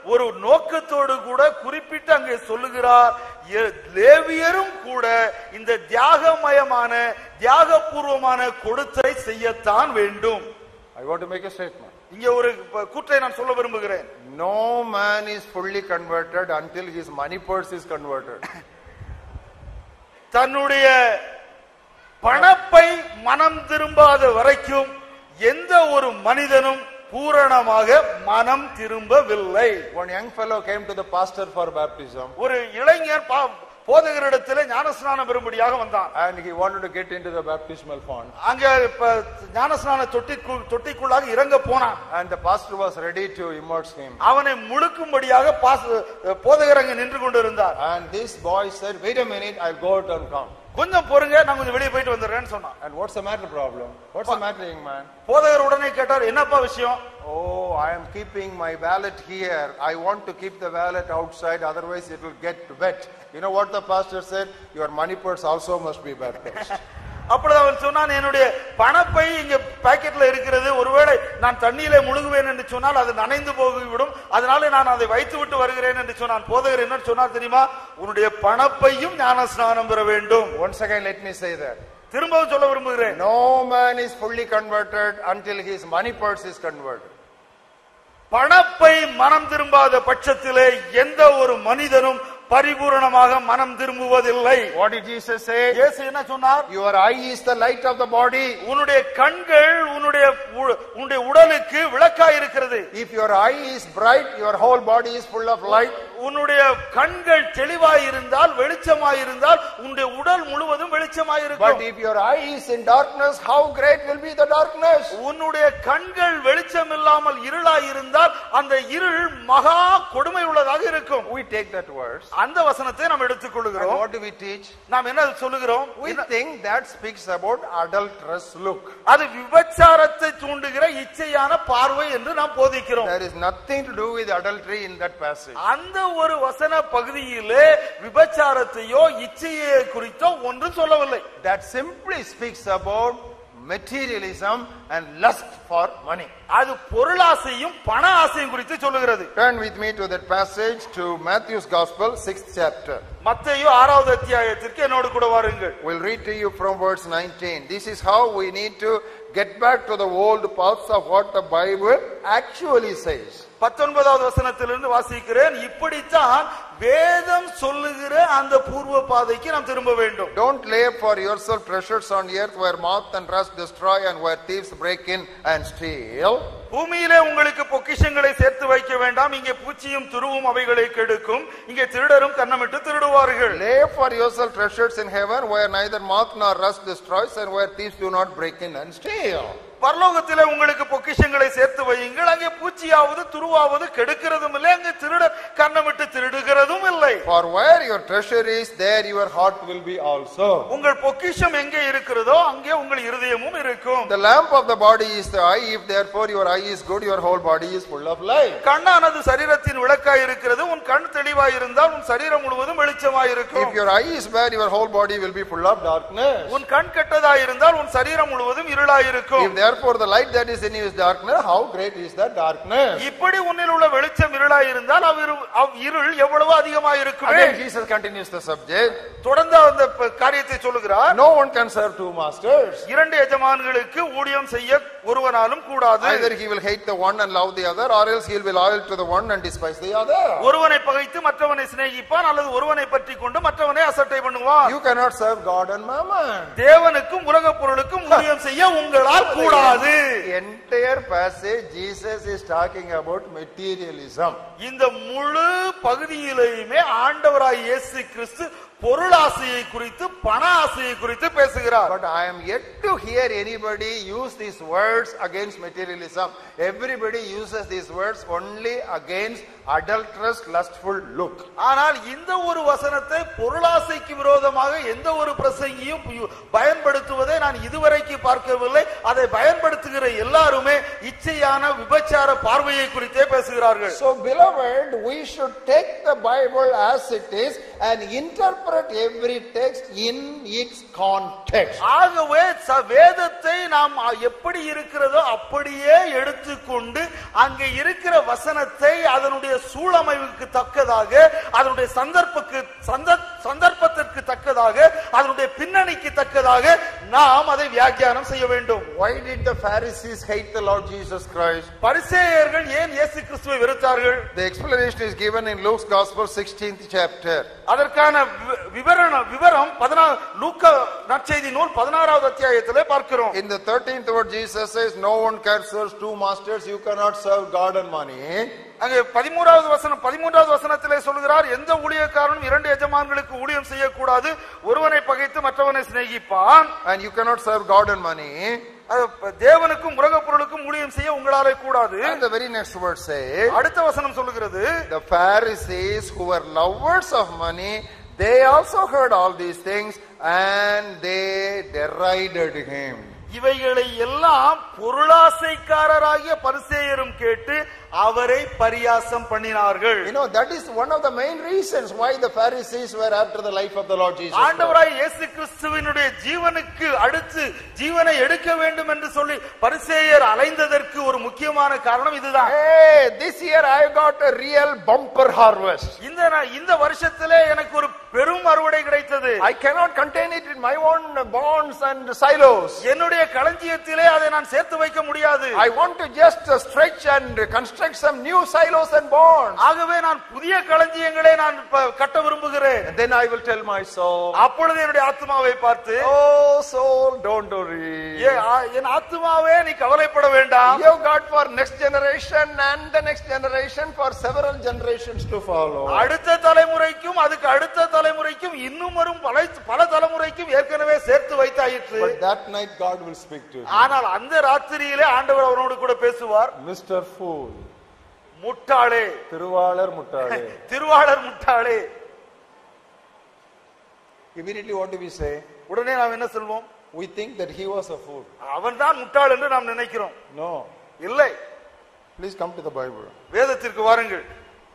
ஒரு நோக்கத்தோடு கூட குறிப்பிட்டு அங்கே சொல்லுகிறார் எ- லேவியரும் கூட இந்த தியாகமயமான தியாகபூர்வமான கொடுத்தலை செய்யத்தான் வேண்டும் I want to make a statement. இங்க ஒரு ப- கூற்றை நான் சொல்ல விரும்புகிறேன் No man is fully converted until his money purse is converted. தன்னுடைய பணப்பை மனம் திரும்பாத வரைக்கும் எந்த ஒரு மனிதனும் பூரணமாக மனம் திரும்பவில்லை One young fellow came to the pastor for baptism ஒரு இளைஞர் பா- போதகரிடத்திலே ஞானஸ்நானம் பெறும்படியாக வந்தான் and he wanted to get into the baptismal font. அங்க இப்ப ஞானஸ்நான தொட்டிக்குள் தொட்டிக்குள்ளாக இறங்க போனான் And the pastor was ready to immerse him. அவனை முழுக்கும்படியாக பாச- போதகர் அங்க நின்று கொண்டிருந்தார் And this boy said, Wait a minute, I'll go out and come. கொஞ்சம் பொறுங்க நான் கொஞ்சம் வெளியே போயிட்டு வந்துடுறேன்னு சொன்னான் And what's the matter, problem? What's the matter, young man? போதகர் உடனே கேட்டார் என்னப்பா விஷயம் Oh, I am keeping my wallet here. I want to keep the wallet outside, otherwise it will get wet. You know what the pastor said? Your money purse also must be baptized. அப்பொழுது அவன் சொன்னான் என்னுடைய பணப்பை இங்க பாக்கெட்ல இருக்கிறது ஒருவேளை நான் தண்ணீரிலே முழுகுவேன் என்று சொன்னால் அது நனைந்து போய்விடும் அதனால நான் அதை வைத்து விட்டு வருகிறேன் என்று சொன்னான் போதகர் என்ன சொன்னார் தெரியுமா உன்னுடைய பணப்பையும் ஞான ஸ்நானம் பெற வேண்டும் Once again, let me say that. திரும்பவும் சொல்ல விரும்புகிறேன் No man is fully converted until his money purse is converted. பணப்பை மனம் திரும்பாத பட்சத்திலே எந்த ஒரு மனிதனும் பரிபூரணமாக மனம் திரும்புவதில்லை What did Jesus say? இயேசு என்ன சொன்னார் Your eye is the light of the body. உன்னுடைய கண்கள் உன்னுடைய உ- உன்னுடைய உடலுக்கு விளக்காய் இருக்கிறது If your eye is bright, your whole body is full of light. உன்னுடைய கண்கள் தெளிவாய் இருந்தால் வெளிச்சமாய் இருந்தால் உன்னுடைய உடல் முழுவதும் வெளிச்சமாய் But இருக்கும் if your eye is in darkness, how great will be the darkness? உன்னுடைய கண்கள் வெளிச்சம் இல்லாமல் இருளாய் இருந்தால் அந்த இருள் மகா கொடுமை உள்ளதாக இருக்கும் We take that verse. அந்த வசனத்தை நாம் And எடுத்துக்கொள்கிறோம் what do we teach? நாம் என்ன சொல்லுகிறோம் We think that speaks about adulterous look. அது விபச்சாரத்தை தூண்டுகிற இச்சையான பார்வை என்று நாம் போதிக்கிறோம் There is nothing to do with adultery in that passage. அந்த ஒரு வசன பகுதியிலே விபச்சாரத்தையோ இச்சையை குறித்தோ ஒன்றும் சொல்லவில்லை That simply speaks about materialism and lust for money. அது பொருளாசையும் பண ஆசையும் குறித்து சொல்லுகிறது Turn with me to that passage to Matthew's Gospel, sixth chapter. மத்தேயு ஆறாவது அத்தியாயத்திற்கு என்னோடு கூட வாருங்கள் We'll read to you from verse 19. This is how we need to get back to the old paths of what the Bible actually says. பத்தொன்பதாவது வசனத்திலிருந்து வாசிக்கிறேன் இப்படித்தான் வேதம் சொல்லுகிற அந்த பூர்வ பாதைக்கு நாம் திரும்ப வேண்டும் Don't lay up for yourself treasures on earth where moth and rust destroy and where thieves break in and steal. பூமியிலே உங்களுக்கு பொக்கிஷங்களை சேர்த்து வைக்க வேண்டாம் இங்கே பூச்சியும் துருவும் அவைகளை கெடுக்கும் இங்கே திருடரும் கண்ணமிட்டு திருடுவார்கள் Lay up for yourself treasures in heaven where neither moth nor rust destroys and where thieves do not break in and steal. பரலோகத்திலே உங்களுக்கு பொக்கிஷங்களை சேர்த்து வையுங்கள் அங்கே பூச்சியாவது துருவாவது கெடுக்கிறதும் இல்லை அங்கே திருடர் கண்ணமிட்டு திருடுகிறதும் இல்லை For where your treasure is, there your heart will be also. உங்கள் பொக்கிஷம் எங்கே இருக்கிறதோ அங்கே உங்கள் இருதயமும் இருக்கும் The lamp of the body is the eye. If therefore your eye is good, your whole body is full of light. கண்ணானது சரீரத்தின் விளக்காய் இருக்கிறது உன் கண் தெளிவாய் இருந்தால் உன் சரீரம் முழுவதும் வெளிச்சமாய் இருக்கும் If your eye is bad, your whole body will be full of darkness. உன் கண் கெட்டதாய் இருந்தால் உன் சரீரம் முழுவதும் இருளாய் இருக்கும் If therefore the light that is in you is darkness, how great is that darkness? இப்படி உன்னில் உள்ள வெளிச்சம் இருளாய் இருந்தால் அவ்விரு- அவ்விருள் எவ்வளவு அதிகமாய் இருக்கும் Again, Jesus continues the subject. தொடர்ந்து அந்த ப- காரியத்தை சொல்லுகிறார் No one can serve two masters. இரண்டு எஜமான்களுக்கு ஊழியம் செய்ய ஒருவனாலும் கூடாது Either he will hate the one and love the other, or else he will be loyal to the one and despise the other. ஒருவனை பகைத்து மற்றவனை சிநேகிப்பான் அல்லது ஒருவனை பற்றி கொண்டு மற்றவனை அசட்டை பண்ணுவான் You cannot serve God and mammon. தேவனுக்கும் உலக பொருளுக்கும் ஊழியம் செய்ய உங்களால் கூடாது Entire passage, Jesus is talking about materialism. இந்த முழு பகுதியிலேயுமே ஆண்டவராய் இயேசு கிறிஸ்து பொருளாசையை குறித்து பண ஆசையை குறித்து பேசுகிறார் But I am yet to hear anybody use these words against materialism. Everybody uses these words only against adulterous, lustful look. ஆனால் இந்த ஒரு வசனத்தை பொருளாசைக்கு விரோதமாக எந்த ஒரு பிரசங்கியும் பு- பயன்படுத்துவதை நான் இதுவரைக்கு பார்க்கவில்லை அதை பயன்படுத்துகிற எல்லாருமே இச்சையான விபச்சார பார்வையை குறித்தே பேசுகிறார்கள் So, beloved, we should take the Bible as it is and interpret interpret every text in its context. ஆகவே ச- வேதத்தை நாம் அ- எப்படி இருக்கிறதோ அப்படியே எடுத்துக்கொண்டு அங்கே இருக்கிற வசனத்தை அதனுடைய சூழமைவுக்கு தக்கதாக அதனுடைய சந்தர்ப்பக்கு சந்த சந்தர்ப்பத்திற்கு தக்கதாக அதனுடைய பின்னணிக்கு தக்கதாக நாம் அதை வியாக்கியானம் செய்ய வேண்டும் Why did the Pharisees hate the Lord Jesus Christ? பரிசேயர்கள் ஏன் இயேசு கிறிஸ்துவை வெறுத்தார்கள் The explanation is given in Luke's Gospel, 16th chapter. அதற்கான வி- விவரண விவரம் பதினா லூக்கா நற்செய்தி நூல் பதினாறாவது அத்தியாயத்திலே பார்க்கிறோம் In the 13th word, Jesus says, No one can serve two masters. You cannot serve God and money. அங்கே பதிமூன்றாவது வசனம் பதிமூன்றாவது வசனத்திலே சொல்கிறார் எந்த ஊழியக்காரனும் இரண்டு எஜமான்களுக்கு ஊழியம் செய்யக்கூடாது ஒருவனை பகைத்து மற்றவனை சிநேகிப்பான் And you cannot serve God and money. அது ப- தேவனுக்கும் உலகப் பொருளுக்கும் ஊழியம் செய்ய உங்களாலே கூடாது And the very next word says, அடுத்த வசனம் சொல்லுகிறது The Pharisees who were lovers of money, they also heard all these things and they derided him. இவைகளை எல்லாம் பொருளாசைக்காரராகிய பரிசேயரும் கேட்டு அவரை பரியாசம் பண்ணினார்கள் You know, that is one of the main reasons why the Pharisees were after the life of the Lord Jesus. Christ. ஆண்டவராய் இயேசு கிறிஸ்துவினுடைய ஜீவனுக்கு அடுத்து ஜீவனை எடுக்க வேண்டும் என்று சொல்லி பரிசேயர் அலைந்ததற்கு ஒரு முக்கியமான காரணம் இதுதான் Hey, this year I got a real bumper harvest. இந்த நா- இந்த வருஷத்திலே எனக்கு ஒரு பெரும் அறுவடை கிடைத்தது I cannot contain it in my own bonds and silos. என்னுடைய களஞ்சியத்திலே அதை நான் சேர்த்து வைக்க முடியாது I want to just uh, stretch and construct some new silos and bonds. ஆகவே நான் புதிய களஞ்சியங்களை நான் இப்ப கட்ட விரும்புகிறேன் And then I will tell my soul, அப்பொழுது என்னுடைய ஆத்மாவை பார்த்து Oh, soul, don't worry. "ஏ, ஆ- என் ஆத்மாவே நீ கவலைப்பட வேண்டாம் You have got for next generation and the next generation for several generations to follow. அடுத்த தலைமுறைக்கும் அதுக்கு அடுத்த தலைமுறைக்கும் இன்னும் வரும் பல பல தலைமுறைக்கும் ஏற்கனவே சேர்த்து வைத்தாயிற்று But that night God will speak to you. ஆனால் அந்த ராத்திரியிலே ஆண்டவர் அவனோடு கூட பேசுவார் Mr. Fool. முட்டாளே திருவாளர் முட்டாளே திருவாளர் முட்டாளே Immediately what do we say? உடனே நாம் என்ன சொல்வோம் We think that he was a fool. அவன் தான் முட்டாள் என்று நாம் நினைக்கிறோம் No. இல்லை Please come to the Bible. வேதத்திற்கு வாருங்கள்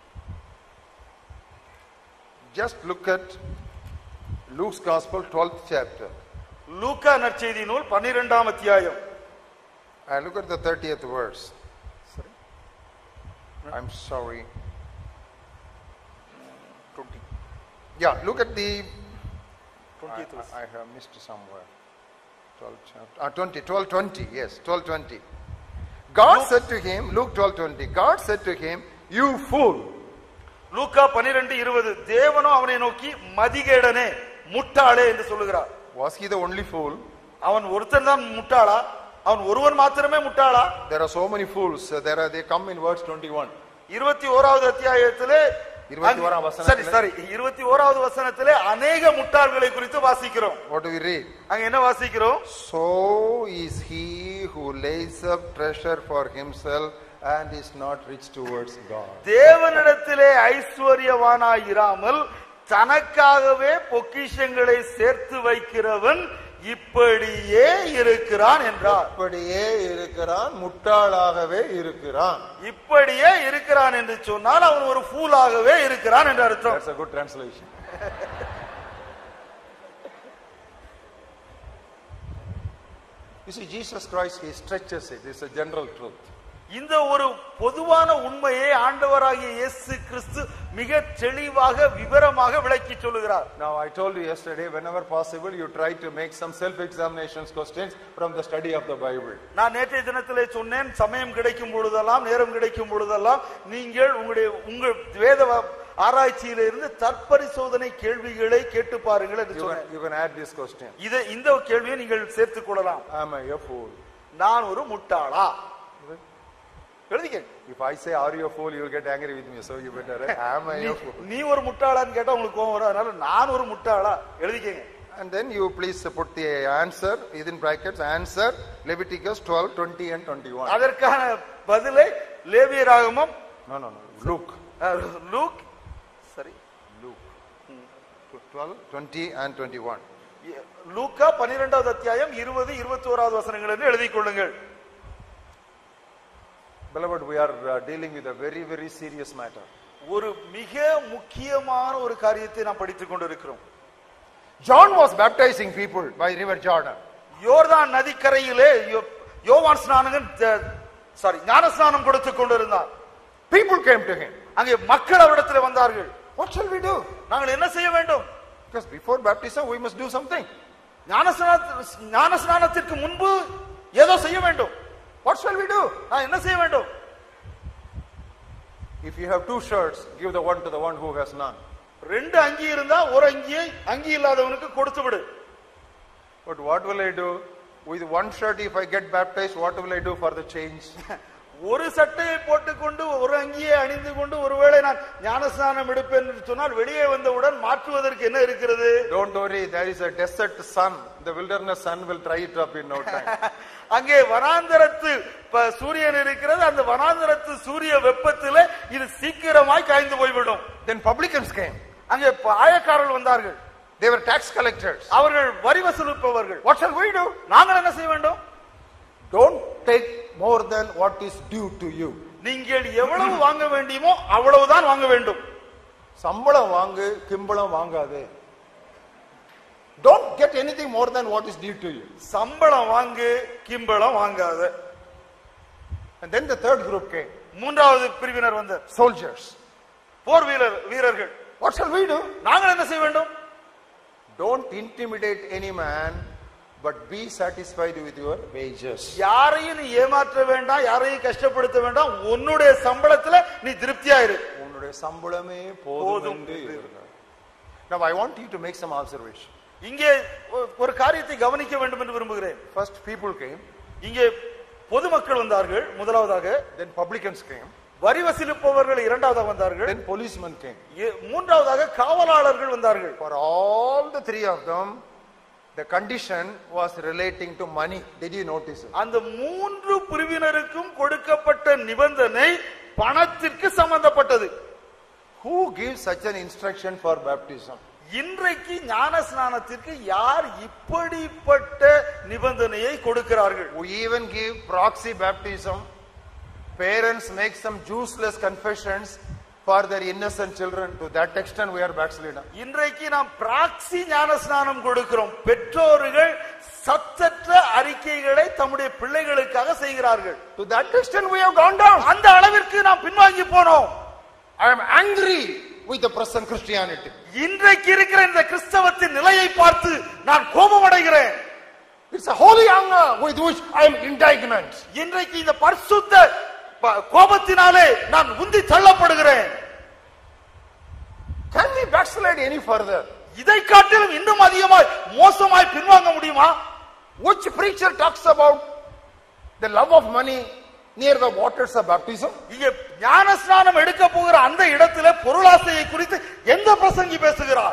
Just look at Luke's Gospel, 12th chapter. லூக்கா நற்செய்தி நூல் பன்னிரெண்டாம் அத்தியாயம் And look at the 30th verse. I'm sorry. 20. Yeah, look at the. I, 20th verse. I- I have missed somewhere. 12 chapter. Ah, 20, 12, 20. Yes, 12, 20. God said to him, Luke 12, 20. God said to him, You fool. லூக்கா பன்னிரெண்டு இருபது தேவனோ அவனை நோக்கி மதிகேடனே முட்டாளே என்று சொல்லுகிறார் Was he the only fool? அவன் ஒருத்தன் தான் முட்டாளா அவன் ஒருவன் மாத்திரமே முட்டாளா There are so many fools. Uh, There are, they come in verse 21. இருபத்தி ஓராவது அத்தியாயத்திலே இருபத்தி ஓராம் அங்க- சரி வசனத்திலே. சரி இருபத்தி ஓராவது வசனத்திலே அநேக முட்டாள்களை குறித்து வாசிக்கிறோம் What do we read? அங்க என்ன வாசிக்கிறோம் So is he who lays up treasure for himself and is not rich towards God. தேவனிடத்திலே ஐஸ்வர்யவானாயிராமல் தனக்காகவே பொக்கிஷங்களை சேர்த்து வைக்கிறவன் இப்படியே இருக்கிறான் என்றார் அப்படியே இருக்கிறான் முட்டாளாகவே இருக்கிறான் இப்படியே இருக்கிறான் என்று சொன்னால் அவன் ஒரு ஃபூலாகவே இருக்கிறான் என்று அர்த்தம் That's a good translation. You see, Jesus Christ, he stretches it. It's a general truth. இந்த ஒரு பொதுவான உண்மையை ஆண்டவராகிய இயேசு கிறிஸ்து மிக தெளிவாக விவரமாக விளக்கி சொல்லுகிறார் Now, I told you yesterday, whenever possible, you try to make some self-examinations questions from the study of the Bible. நான் நேற்றைய தினத்திலே சொன்னேன் சமயம் கிடைக்கும் பொழுதெல்லாம் நேரம் கிடைக்கும் பொழுதெல்லாம் நீங்கள் உங்களுடைய உங்கள் வேத வ- ஆராய்ச்சியில இருந்து தற்பரிசோதனை கேள்விகளை கேட்டு பாருங்கள் என்று You சொன்னேன் can, you can add this question. இதை இந்த கேள்வியை நீங்கள் சேர்த்துக் கொள்ளலாம் Am I a fool? நான் ஒரு முட்டாளா எழுதிக்க If I say, are you a fool, you will get angry with me. So you better, am I a fool? நீ ஒரு முட்டாளான்னு கேட்டா உங்களுக்கு கோவம் வரும் அதனால நான் ஒரு முட்டாளா எழுதிக்கங்க And then you please put the answer, within brackets, answer, Leviticus 12, 20 and 21. அதற்கான பதிலை லேவியராகமம் No, no, no. Luke. Ah, Luke சரி Luke. 12, 20 and 21. லூக்கா பன்னிரெண்டாவது அத்தியாயம் இருபது இருபத்தி ஓராவது வசனங்கள் என்று எழுதிக் கொள்ளுங்கள் Beloved, we are uh, dealing with a very, very serious matter. ஒரு மிக முக்கியமான ஒரு காரியத்தை நாம் படித்துக் கொண்டிருக்கிறோம் John was baptizing people by River Jordan. யோர்தான் நதிக்கரையிலே யோ- யோவான் ஸ்நானகன் சாரி ஞான ஸ்நானம் கொடுத்து கொண்டிருந்தார் People came to him. அங்கே மக்கள் அவரிடத்தில் வந்தார்கள் What shall we do? நாங்கள் என்ன செய்ய வேண்டும் Because before baptism, we must do something. ஞான ஸ்நான- ஞான ஸ்நானத்திற்கு முன்பு ஏதோ செய்ய வேண்டும் What shall we do? நான் என்ன செய்ய வேண்டும் If you have two shirts, give the one to the one who has none. ரெண்டு அங்கி இருந்தா ஒரு அங்கியை அங்கி இல்லாதவனுக்கு கொடுத்து விடு But what will I do? With one shirt, if I get baptized, what will I do for the change? ஒரு சட்டையை போட்டுக்கொண்டு ஒரு அங்கியை அணிந்து கொண்டு ஒருவேளை நான் ஞானஸ்நானம் எடுப்பேன் என்று சொன்னால் வெளியே வந்தவுடன் மாற்றுவதற்கு என்ன இருக்கிறது Don't worry, there is a desert sun. The wilderness sun will dry it up in no time. அங்கே வனாந்தரத்து ப- சூரியன் இருக்கிறது அந்த வனாந்தரத்து சூரிய வெப்பத்திலே இது சீக்கிரமாய் காய்ந்து போய்விடும் then publicans came. அங்கே ஆயக்காரர்கள் வந்தார்கள் They were tax collectors. அவர்கள் வரி வசூலிப்பவர்கள் What shall we do? நாங்கள் என்ன செய்ய வேண்டும் Don't take more than what is due to you. நீங்கள் எவ்வளவு வாங்க வேண்டியுமோ அவ்வளவுதான் வாங்க வேண்டும் சம்பளம் வாங்கு கிம்பளம் வாங்காதே Don't get anything more than what is due to you. சம்பளம் வாங்கு கிம்பளம் வாங்காத And then the third group came. மூன்றாவது பிரிவினர் வந்தார் Soldiers. போர் வீரர் வீரர்கள் What shall we do? நாங்கள் என்ன செய்ய வேண்டும் Don't intimidate any man, but be satisfied with your wages. யாரையும் நீ ஏமாற்ற வேண்டாம் யாரையும் கஷ்டப்படுத்த வேண்டாம் உன்னுடைய சம்பளத்துல நீ திருப்தியா இரு உன்னுடைய சம்பளமே போதும் போதும் என்று இருந்தார். Now I want you to make some observation. இங்கே ஒ- ஒரு காரியத்தை கவனிக்க வேண்டும் என்று விரும்புகிறேன் First people came, இங்கே பொதுமக்கள் வந்தார்கள் முதலாவதாக then publicans came, வரி வசூலிப்பவர்கள் இரண்டாவதாக வந்தார்கள் then policemen came. ஏ- மூன்றாவதாக காவலாளர்கள் வந்தார்கள் For all the three of them, the condition was relating to money. Did you notice it? அந்த மூன்று பிரிவினருக்கும் கொடுக்கப்பட்ட நிபந்தனை பணத்திற்கு சம்பந்தப்பட்டது Who gives such an instruction for baptism? இன்றைக்கு ஞான ஸ்நானத்திற்கு யார் இப்படிப்பட்ட நிபந்தனையை கொடுக்கிறார்கள் We even give proxy baptism. Parents make some useless confessions for their innocent children. To that extent, we are backslidden. இன்றைக்கு நாம் பிராக்சி ஞான ஸ்நானம் கொடுக்கிறோம் பெற்றோர்கள் சத்தற்ற அறிக்கைகளை தம்முடைய பிள்ளைகளுக்காக செய்கிறார்கள் To that extent, we have gone down. அந்த அளவிற்கு நாம் பின்வாங்கி போனோம் I am angry with the present Christianity. இன்றைக்கு இருக்கிற இந்த கிறிஸ்தவத்தின் நிலையை பார்த்து நான் கோபம் அடைகிறேன் It's a holy anger with which I am indignant. இன்றைக்கு இந்த பரிசுத்த ப- கோபத்தினாலே நான் உந்தி தள்ளப்படுகிறேன் Can we backslide any further? இதை காட்டிலும் இன்னும் அதிகமாய் மோசமாய் பின்வாங்க முடியுமா Which preacher talks about the love of money near the waters of baptism? இங்க ஞான ஸ்நானம் எடுக்க போகிற அந்த இடத்துல பொருளாசையை குறித்து எந்த பிரசங்கி பேசுகிறார்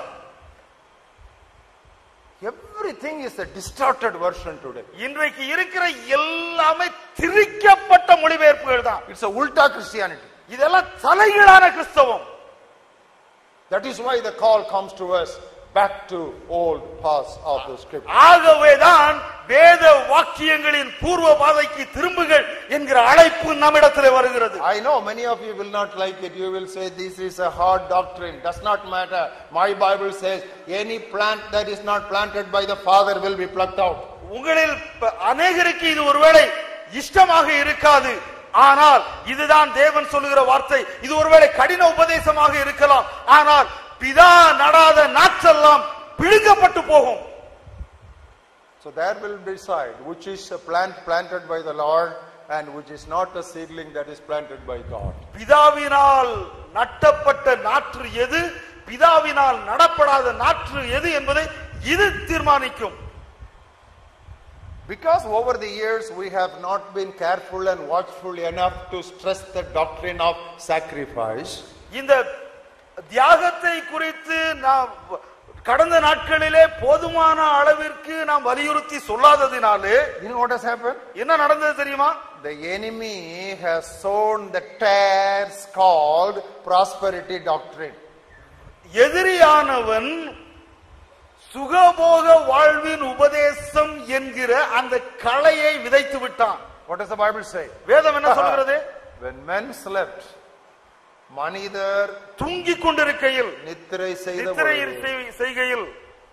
Everything is a distorted version today. இன்றைக்கு இருக்கிற எல்லாமே திரிக்கப்பட்ட மொழிபெயர்ப்புகள் தான் It's a ulta Christianity. இதெல்லாம் தலைகீழான கிறிஸ்தவம் That is why the call comes to us back to old paths of the scripture. ஆகவேதான் வேத வாக்கியங்களின் பூர்வ பாதைக்கு திரும்புகள் என்கிற அழைப்பு நம்மிடத்தில் வருகிறது I know many of you will not like it. You will say this is a hard doctrine. Does not matter. My Bible says any plant that is not planted by the Father will be plucked out. உங்களில் ப- அநேகருக்கு இது ஒருவேளை இஷ்டமாக இருக்காது ஆனால் இதுதான் தேவன் சொல்லுகிற வார்த்தை இது ஒருவேளை கடின உபதேசமாக இருக்கலாம் ஆனால் பிதா நடாத நாற்றெல்லாம் பிழுங்கப்பட்டு போகும் So there will decide which is a plant planted by the Lord and which is not a seedling that is planted by God. பிதாவினால் நட்டப்பட்ட நாற்று எது பிதாவினால் நடப்படாத நாற்று எது என்பதை இது தீர்மானிக்கும் Because over the years we have not been careful and watchful enough to stress the doctrine of sacrifice, இந்த தியாகத்தை குறித்து நாம் கடந்த நாட்களிலே போதுமான அளவிற்கு நாம் வலியுறுத்தி சொல்லாததினாலே you know what has happened? என்ன நடந்தது தெரியுமா The enemy has sown the tares called prosperity doctrine. எதிரியானவன் சுகபோக வாழ்வின் உபதேசம் என்கிற அந்த களையை விதைத்து விட்டான் What does the Bible say? வேதம் என்ன சொல்கிறது When men slept, மனிதர் தூங்கிக் கொண்டிருக்கையில் நித்திரை செய்த நித்திரை பொழுது, செய்- செய்கையில்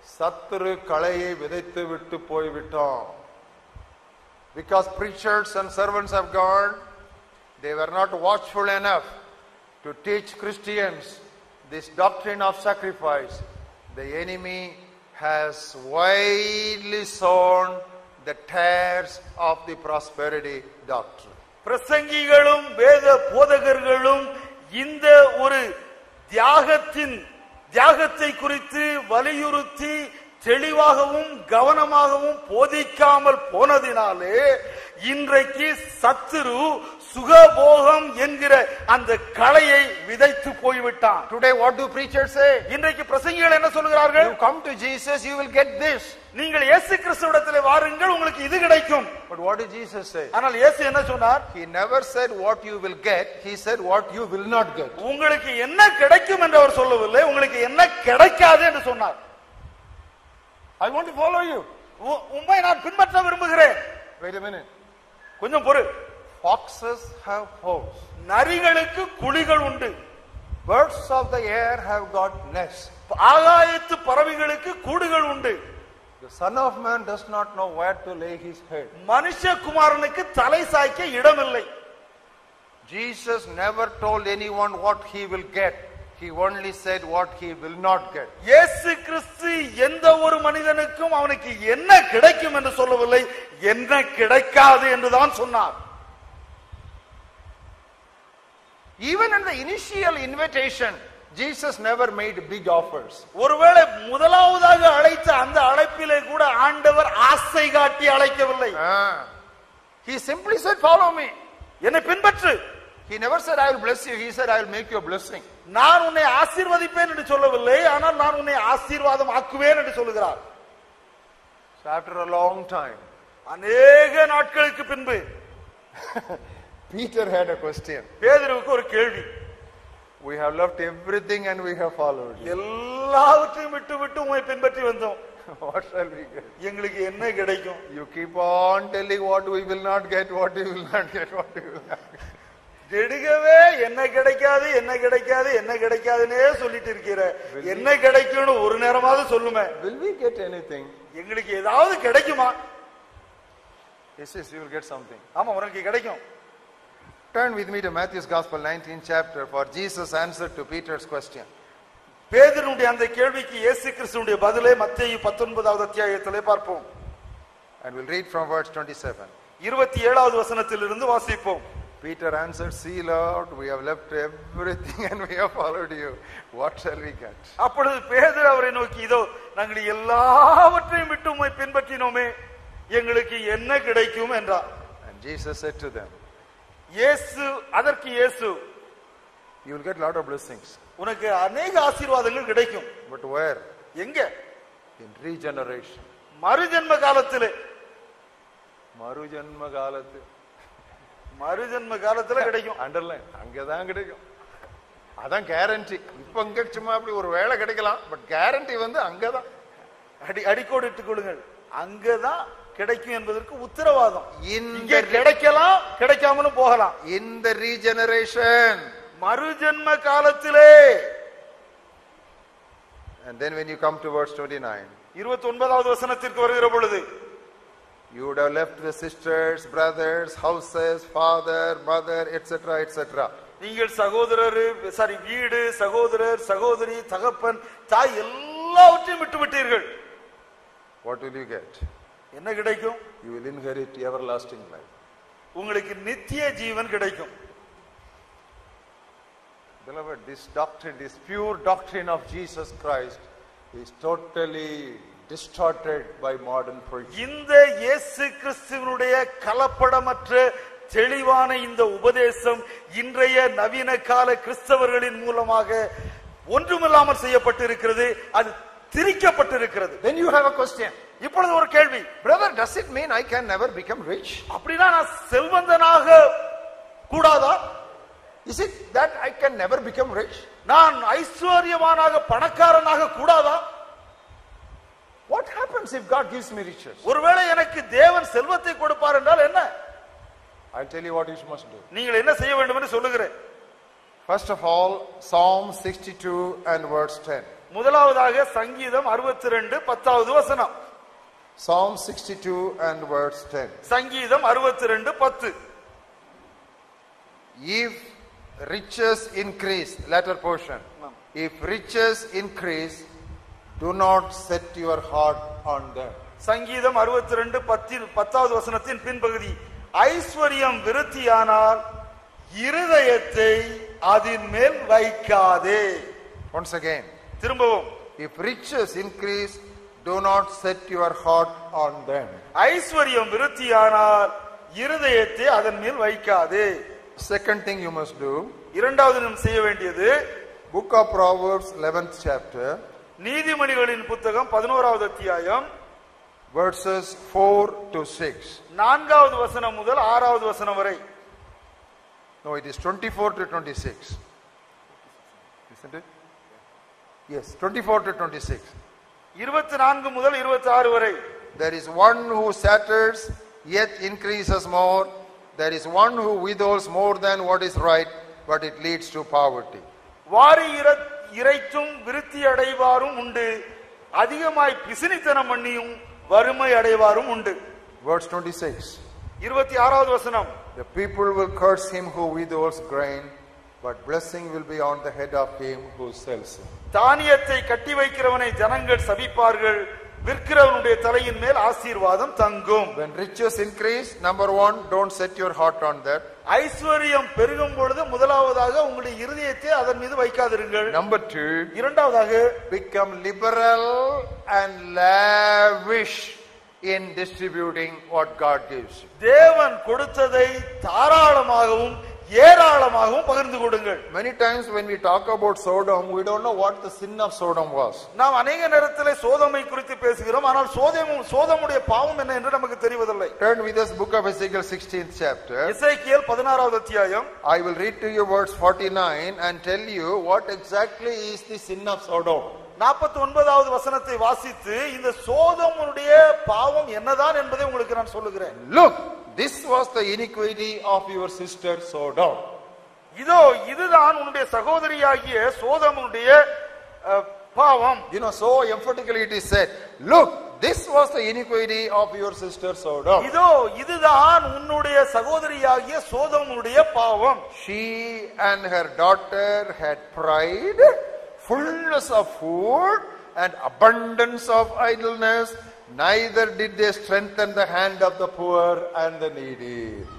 சத்துரு களையை விதைத்து விட்டு போய்விட்டோம் because preachers and servants of God they were not watchful enough to teach Christians this doctrine of sacrifice the enemy has widely sown the tares of the prosperity doctrine பிரசங்கிகளும் வேத போதகர்களும் இந்த ஒரு தியாகத்தின் தியாகத்தை குறித்து வலியுறுத்தி தெளிவாகவும் கவனமாகவும் போதிக்காமல் போனதினாலே இன்றைக்கு சத்துரு சுகபோகம் என்கிற அந்த களையை விதைத்து போய்விட்டான் today what do preachers say இன்றைக்கு பிரசங்கிகள் என்ன சொல்கிறார்கள் you come to Jesus you will get this நீங்கள் இயேசு கிறிஸ்துவிடத்திலே வாருங்கள் உங்களுக்கு இது கிடைக்கும் but what did Jesus say ஆனால் இயேசு என்ன சொன்னார் He never said what you will get, he said what you will not get. உங்களுக்கு என்ன கிடைக்கும் என்று அவர் சொல்லவில்லை உங்களுக்கு என்ன கிடைக்காது என்று சொன்னார் I want to follow you. உ- உம்மை நான் பின்பற்ற விரும்புகிறேன் Wait a minute. கொஞ்சம் பொறு Foxes have holes. நரிகளுக்கு குழிகள் உண்டு Birds of the air have got nests. ஆகாயத்து பறவைகளுக்கு கூடுகள் உண்டு The Son of Man does not know where to lay his head. மனுஷகுமாரனுக்கு தலை சாய்க்க இடமில்லை Jesus never told anyone what he will get. He only said what he will not get. இயேசு கிறிஸ்து எந்த ஒரு மனிதனுக்கும் அவனுக்கு என்ன கிடைக்கும் என்று சொல்லவில்லை என்ன கிடைக்காது என்றுதான் சொன்னார் Even in the initial invitation, Jesus never made big offers. ஒருவேளை முதலாவதாக அழைத்த அந்த அழைப்பிலே கூட ஆண்டவர் ஆசை காட்டி அழைக்கவில்லை Ah. He simply said, Follow me. என்னை பின்பற்று He never said, I will bless you. He said, I will make you a blessing. நான் உன்னை ஆசீர்வதிப்பேன் என்று சொல்லவில்லை ஆனால் நான் உன்னை ஆசீர்வாதம் ஆக்குவேன் என்று சொல்லுகிறார் So after a long time, அநேக நாட்களுக்கு பின்பு Peter had a question. பேதுருவுக்கு ஒரு கேள்வி We have left everything and we have followed you. எல்லாவற்றையும் விட்டு விட்டு உண்மை பின்பற்றி வந்தோம் what shall we get? எங்களுக்கு என்ன கிடைக்கும் You keep on telling what we will not get, what we will not get, what we will not get. நெடுகவே என்ன கிடைக்காது என்ன கிடைக்காது என்ன கிடைக்காதுன்னே சொல்லிட்டு இருக்கிற என்ன கிடைக்கும்னு ஒரு நேரமாவது சொல்லுமே Will we get anything? எங்களுக்கு ஏதாவது கிடைக்குமா Yes, yes, you will get something. ஆமா உனக்கு கிடைக்கும் Turn with me to Matthew's Gospel, 19th chapter, for Jesus answered to Peter's question. பேதனுடைய அந்த கேள்விக்கு இயேசு கிறிஸ்துடைய பதிலே மத்தேயு பத்தொன்பதாவது அத்தியாயத்திலே பார்ப்போம் And we'll read from verse 27. இருபத்தி ஏழாவது வசனத்திலிருந்து வாசிப்போம் Peter answered, See, Lord, we have left everything and we have followed you. What shall we get? அப்பொழுது பேதர் அவரை நோக்கி இதோ நாங்கள் எல்லாவற்றையும் விட்டு உம்மை பின்பற்றினோமே எங்களுக்கு என்ன கிடைக்கும் என்றார் And Jesus said to them, இயேசு அதற்கு இயேசு You will get a lot of blessings. உனக்கு அநேக ஆசீர்வாதங்கள் கிடைக்கும் But where? எங்க In regeneration. மறுஜென்ம காலத்திலே மறுஜன்ம காலத்து மறுஜென்ம காலத்துல கிடைக்கும் அண்டர்லைன் அங்கதான் கிடைக்கும் அதான் கேரண்டி இப்ப இங்க சும்மா அப்படி ஒரு வேலை கிடைக்கலாம் பட் கேரண்டி வந்து அங்கதான் அடி அடிக்கோடு இட்டுக் கொள்ளுங்கள் அங்கதான் கிடைக்கும் என்பதற்கு உத்தரவாதம் இந்த இங்கே கிடைக்கலாம் கிடைக்காமலும் போகலாம் in the regeneration மறுஜென்ம காலத்திலே and then when you come to verse 29 இருபத்தி ஒன்பதாவது வசனத்திற்கு வருகிற பொழுது you would have left the sisters brothers houses father mother etc etc நீங்கள் சகோதரர் சாரி வீடு சகோதரர் சகோதரி தகப்பன் தாய் எல்லாவற்றையும் விட்டு விட்டீர்கள் what will you get என்ன கிடைக்கும் you will inherit everlasting life உங்களுக்கு நித்திய ஜீவன் கிடைக்கும் beloved this doctrine this pure doctrine of jesus christ is totally distorted by modern preaching இந்த இயேசு கிறிஸ்துவனுடைய கலப்படமற்ற தெளிவான இந்த உபதேசம் இன்றைய நவீன கால கிறிஸ்தவர்களின் மூலமாக ஒன்றுமில்லாமல் செய்யப்பட்டிருக்கிறது அது திரிக்கப்பட்டிருக்கிறது then you have a question இப்பொழுது ஒரு கேள்வி brother does it mean i can never become rich அப்படின்னா நான் செல்வந்தனாக கூடாதா is it that i can never become rich நான் ஐஸ்வர்யவானாக பணக்காரனாக கூடாதா what happens if god gives me riches ஒருவேளை எனக்கு தேவன் செல்வத்தை கொடுப்பார் என்றால் என்ன i'll tell you what you must do நீங்கள் என்ன செய்ய வேண்டும் என்று சொல்லுகிறேன் First of all, Psalm 62 and verse 10. முதலாவதாக சங்கீதம் அறுபத்தி ரெண்டு பத்தாவது வசனம் Psalm 62 and verse 10. சங்கீதம் அறுபத்தி ரெண்டு பத்து If riches increase, latter portion. If riches increase, do not set your heart on them. சங்கீதம் அறுபத்தி ரெண்டு பத்தில் பத்தாவது வசனத்தின் பின்பகுதி ஐஸ்வர்யம் விருத்தியானால் இருதயத்தை அதன் மேல் வைக்காதே Once again, திரும்பவும் if riches increase, do not set your heart on them. ஐஸ்வர்யம் விருத்தியானால் இருதயத்தை அதன் மேல் வைக்காதே Second thing you must do, இரண்டாவது நாம் செய்ய வேண்டியது book of Proverbs 11th chapter, நீதிமணிகளின் புத்தகம் பதினோராவது அத்தியாயம் verses 4 to 6. நான்காவது வசனம் முதல் ஆறாவது வசனம் வரை No, it is 24 to 26. Isn't it? Yes, 24 to 26. இருபத்தி நான்கு முதல் இருபத்தி ஆறு வரை There is one who scatters, yet increases more. There is one who withholds more than what is right, but it leads to poverty. வாரி இர- இறைத்தும் விருத்தி அடைவாரும் உண்டு அதிகமாய் பிசினித்தனம் பண்ணியும் வறுமை அடைவாரும் உண்டு Verse 26. இருபத்தி ஆறாவது வசனம் The people will curse him who withholds grain, but blessing will be on the head of him who sells it. தானியத்தை கட்டி வைக்கிறவனை ஜனங்கள் சபிப்பார்கள் விற்கிறவனுடைய தலையின் மேல் ஆசீர்வாதம் தங்கும் When riches increase, number one, don't set your heart on that. ஐஸ்வர்யம் பெருகும் பொழுது முதலாவதாக உங்களுடைய இருதயத்தை அதன் மீது வைக்காதிருங்கள் Number two, இரண்டாவதாக become liberal and lavish in distributing what God gives you. தேவன் கொடுத்ததை தாராளமாகவும் ஏராளமாகவும் பகிர்ந்து கொடுங்கள் Many times when we talk about Sodom, we don't know what the sin of Sodom was. நாம் அநேக நேரத்தில் சோதமை குறித்து பேசுகிறோம் ஆனால் சோதமும் சோதமுடைய பாவம் என்ன என்று நமக்கு தெரிவதில்லை Turn with us book of Ezekiel 16th chapter. இசைக்கியல் பதினாறாவது அத்தியாயம் I will read to you verse 49 and tell you what exactly is the sin of Sodom. நாற்பத்தி ஒன்பதாவது வசனத்தை வாசித்து இந்த சோதமுடைய பாவம் என்னதான் என்பதை உங்களுக்கு நான் சொல்லுகிறேன் Look, this was the iniquity of your sister Sodom. இதோ இதுதான் உன்னுடைய சகோதரியாகிய சோதமுடைய அஹ், பாவம் You know, so emphatically it is said, look, this was the iniquity of your sister Sodom. இதோ இதுதான் உன்னுடைய சகோதரியாகிய சோதமுடைய பாவம் She and her daughter had pride, fullness of food, and abundance of idleness. Neither did they strengthen the hand of the poor and the needy.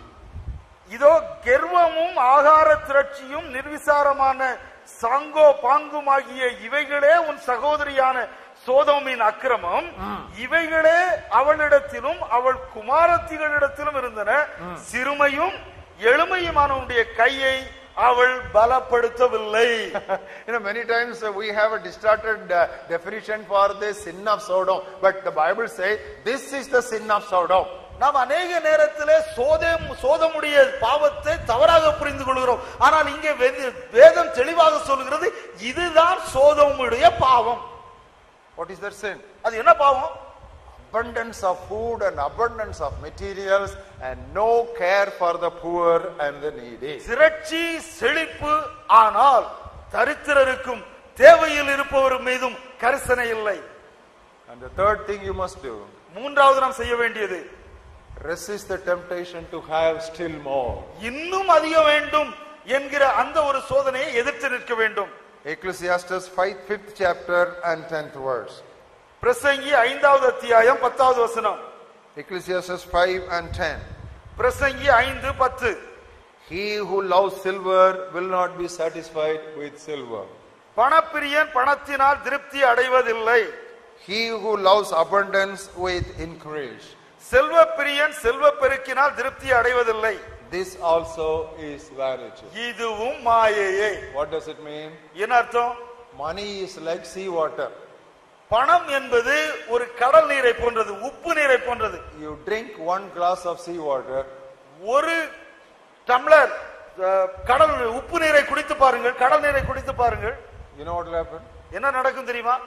இதோ கெர்வமும் ஆகார திரட்சியும் நிர்விசாரமான சாங்கோ பாங்குமாகிய இவைகளே உன் சகோதரியான சோதோமின் அக்கிரமம் இவைகளே அவளிடத்திலும் அவள் குமாரத்திகளிடத்திலும் இருந்தன சிறுமையும் எளிமையுமான உன்னுடைய கையை அவள் பலப்படுத்தவில்லை you know, many times uh, we have a distorted uh, definition for the sin of Sodom, but the Bible says this is the sin of Sodom. நாம் அநேக நேரத்திலே சோதம் சோதமுடைய பாவத்தை தவறாக புரிந்து கொள்கிறோம் ஆனால் இங்கே வேத- வேதம் தெளிவாக சொல்கிறது இதுதான் சோதமுடைய பாவம் What is that sin? அது என்ன பாவம் Abundance of food and abundance of materials and no care for the poor and the needy. திரட்சி செழிப்பு ஆனால் தரித்திரருக்கும் தேவையில் இருப்பவர் மீதும் கரிசனை இல்லை And the third thing you must do, மூன்றாவது நாம் செய்ய வேண்டியது resist the temptation to have still more. இன்னும் அதிக வேண்டும் என்கிற அந்த ஒரு சோதனையை எதிர்த்து நிற்க வேண்டும் Ecclesiastes 5, 5th chapter and 10th verse. பிரசங்கி ஐந்தாவது அத்தியாயம் பத்தாவது வசனம் Ecclesiastes 5 and 10. பிரசங்கி ஐந்து பத்து He who loves silver will not be satisfied with silver. பணப்பிரியன் பணத்தினால் திருப்தி அடைவதில்லை He who loves abundance with increase. செல்வ பிரியன் செல்வ பெருக்கினால் திருப்தி அடைவதில்லை This also is vanity. இதுவும் மாயையே What does it mean? என்ன அர்த்தம் Money is like sea water. பணம் என்பது ஒரு கடல் நீரை போன்றது உப்பு நீரை போன்றது You drink one glass of sea water, ஒரு டம்ளர் அஹ், கடல் உப்பு நீரை குடித்து பாருங்கள் கடல் நீரை குடித்து பாருங்கள் you know what will happen? என்ன நடக்கும் தெரியுமா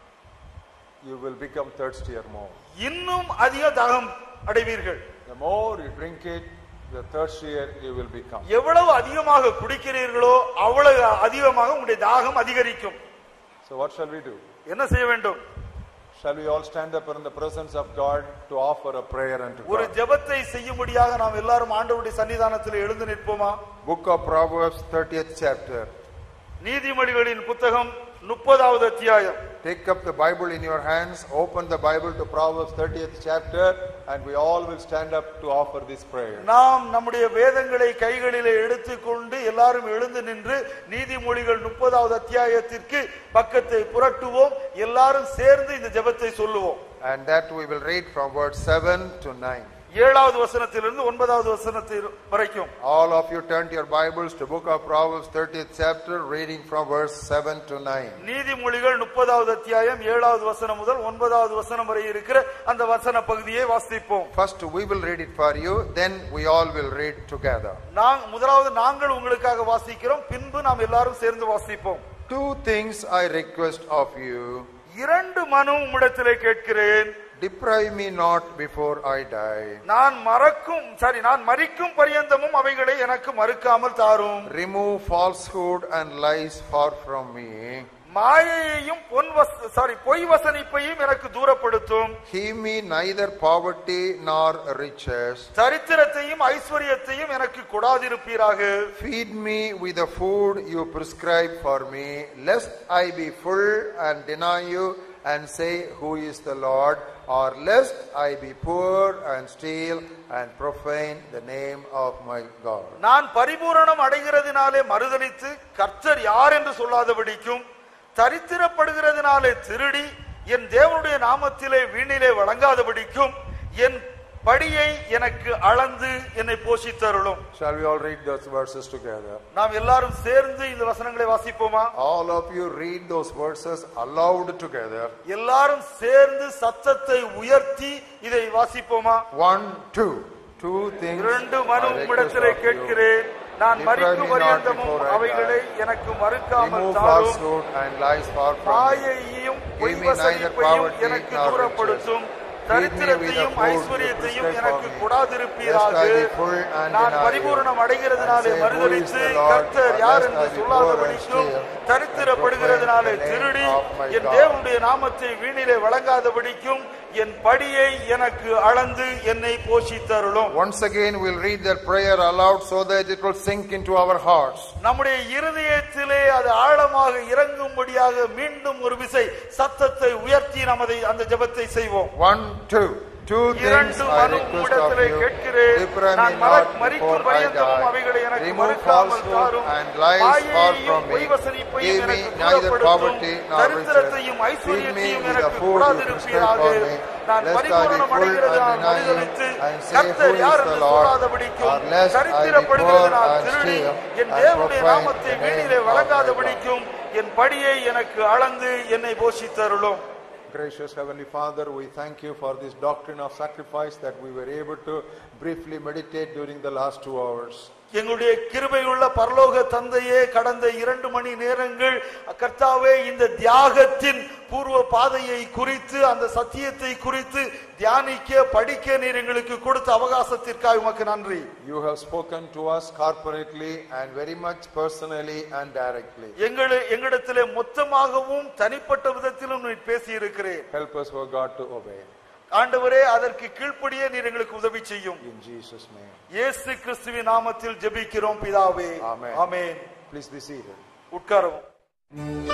You will become thirstier more. இன்னும் அதிக தாகம் அடைவீர்கள் The more you drink it, the thirstier you will become. எவ்வளவு அதிகமாக குடிக்கிறீர்களோ அவ்வளவு அதிகமாக உங்களுடைய தாகம் அதிகரிக்கும் So So what shall we do? என்ன செய்ய வேண்டும் Shall we all stand up in the presence of God to offer a prayer unto ஒரு God? ஜெபத்தை செய்யும்படியாக நாம் எல்லாரும் ஆண்டவருடைய சன்னிதானத்தில் எழுந்து நிற்போமா Book of Proverbs, 30th chapter. நீதிமொழிகளின் புத்தகம் முப்பதாவது அத்தியாயம் Take up the Bible in your hands, open the Bible to Proverbs 30th chapter, and we all will stand up to offer this prayer. நாம் நம்முடைய வேதங்களை கைகளிலே எடுத்துக்கொண்டு எல்லாரும் எழுந்து நின்று நீதிமொழிகள் முப்பதாவது அத்தியாயத்திற்கு பக்கத்தை புரட்டுவோம் எல்லாரும் சேர்ந்து இந்த ஜெபத்தை சொல்லுவோம் And that we will read from verse 7 to 9. ஏழாவது வசனத்திலிருந்து ஒன்பதாவது வசனத்தில் வரைக்கும் All of you turn to your Bibles to book of Proverbs 30th chapter, reading from verse 7 to 9. நீதிமொழிகள் முப்பதாவது அத்தியாயம் ஏழாவது வசனம் முதல் ஒன்பதாவது வசனம் வரை இருக்கிற அந்த வசன பகுதியை வாசிப்போம் First we will read it for you, then we all will read together. நாங் முதலாவது நாங்கள் உங்களுக்காக வாசிக்கிறோம் பின்பு நாம் எல்லாரும் சேர்ந்து வாசிப்போம் Two things I request of you. இரண்டு மனு உம்மிடத்திலே கேட்கிறேன் Deprive me not before I die. நான் மறக்கும் சாரி நான் மறிக்கும் பரியந்தமும் அவைகளை எனக்கு மறுக்காமல் தாரும் Remove falsehood and lies far from me. மாயையையும் பொன் சாரி பொய் வசனிப்பையும் எனக்கு தூரப்படுத்தும் Heave me neither poverty nor riches. சரித்திரத்தையும் ஐஸ்வர்யத்தையும் எனக்கு கொடாதிருப்பீராக Feed me with the food you prescribe for me, lest I be full and deny you and say, Who is the Lord? Or lest I be poor and steal and profane the name of my God. நான் பரிபூரணம் அடைகிறதினாலே மறுதலித்து கர்த்தர் யார் என்று சொல்லாதபடிக்கும் தரித்திரப்படுகிறதினாலே திருடி என் தேவனுடைய நாமத்திலே வீணிலே வழங்காதபடிக்கும் என் படியை எனக்கு அளந்து என்னை போஷித்தருளும் Shall we all read those verses together? நாம் எல்லாரும் சேர்ந்து இந்த வசனங்களை வாசிப்போமா All of you read those verses aloud together. எல்லாரும் சேர்ந்து சத்தத்தை உயர்த்தி இதை வாசிப்போமா One, two. Two things. இரண்டு மனு I request உம்மிடத்திலே of you. கேட்கிறேன் நான் Deprive மறிக்கும் me not பரியந்தமும் before I அவைகளை die. எனக்கு மறுக்காமல் Remove தாரும் falsehood and lies far from me. மாயையையும் பொய் Give me neither வசனிப்பையும் poverty எனக்கு nor தூரப்படுத்தும் riches. தரித்திரத்தையும் Feed me with the food ஐஸ்வர்யத்தையும் you எனக்கு prescribe for me. கொடாதிருப்பீராக Lest I be full and நான் deny பரிபூரணம் you. அடைகிறதுனாலே And say, Who is மறுதலித்து the Lord? கர்த்தர் Or யார் lest என்று I be சொல்லாதபடிக்கும் poor and steal, தரித்திரப்படுகிறதுனாலே and profane the திருடி name of my N God. தேவனுடைய நாமத்தை வீணிலே வழங்காதபடிக்கும் என் படியை எனக்கு அளந்து என்னை போஷித்தருளும் Once again, we'll read that prayer aloud so that it will sink into our hearts. நம்முடைய இருதயத்திலே அது ஆழமாக இறங்கும்படியாக மீண்டும் ஒரு விசை சத்தத்தை உயர்த்தி நமதை அந்த ஜெபத்தை செய்வோம் One, two. Two things இரண்டு I மனு request of உம்மிடத்திலே you. கேட்கிறேன் Deprive நான் me மற- not மரிக்கும் before I பரியந்தமும் அவைகளை die. எனக்கு Remove மறுக்காமல் falsehood தாரும் and lies far மாயையையும் from me. பொய் வசனிப்பையும் Give me எனக்கு neither தூரப்படுத்தும் poverty nor தரித்திரத்தையும் riches. Feed me ஐஸ்வர்யத்தையும் with the எனக்கு food you prescribe கூடாதிருப்பீராக for me. நான் Lest I be பரிபூரணம் full அடைகிறது and நான் deny you மறுதலித்து and say, கர்த்தர் Who யார் is the என்று Lord? சொல்லாதபடிக்கும் Or lest I be தரித்திரப்படுகிறது poor நான் and திருடி steal என் and தேவனுடைய profane நாமத்தை the name வீணிலே of my வழங்காதபடிக்கும் என் படியை எனக்கு அளந்து என்னை போஷித்தருளும் Gracious Heavenly Father, we thank you for this doctrine of sacrifice that we were able to briefly meditate during the last two hours. எங்களுடைய கிருபையுள்ள பரலோக தந்தையே கடந்த இரண்டு மணி நேரங்கள் கர்த்தாவே இந்த தியாகத்தின் பூர்வ பாதையை குறித்து அந்த சத்தியத்தை குறித்து தியானிக்க படிக்க நீர் எங்களுக்கு கொடுத்த அவகாசத்திற்காக உமக்கு நன்றி You have spoken to us corporately and very much personally and directly. எங்களை எங்களிடத்திலே மொத்தமாகவும் தனிப்பட்ட விதத்திலும் நீர் பேசி இருக்கிறேன் Help us, O God, to obey. ஆண்டவரே அதற்கு கீழ்ப்படியே நீர் எங்களுக்கு உதவி செய்யும் In Jesus' name. இயேசு கிறிஸ்துவின் நாமத்தில் ஜெபிக்கிறோம் பிதாவே ஆமென். ஆமென் Please be seated. உட்காரவும்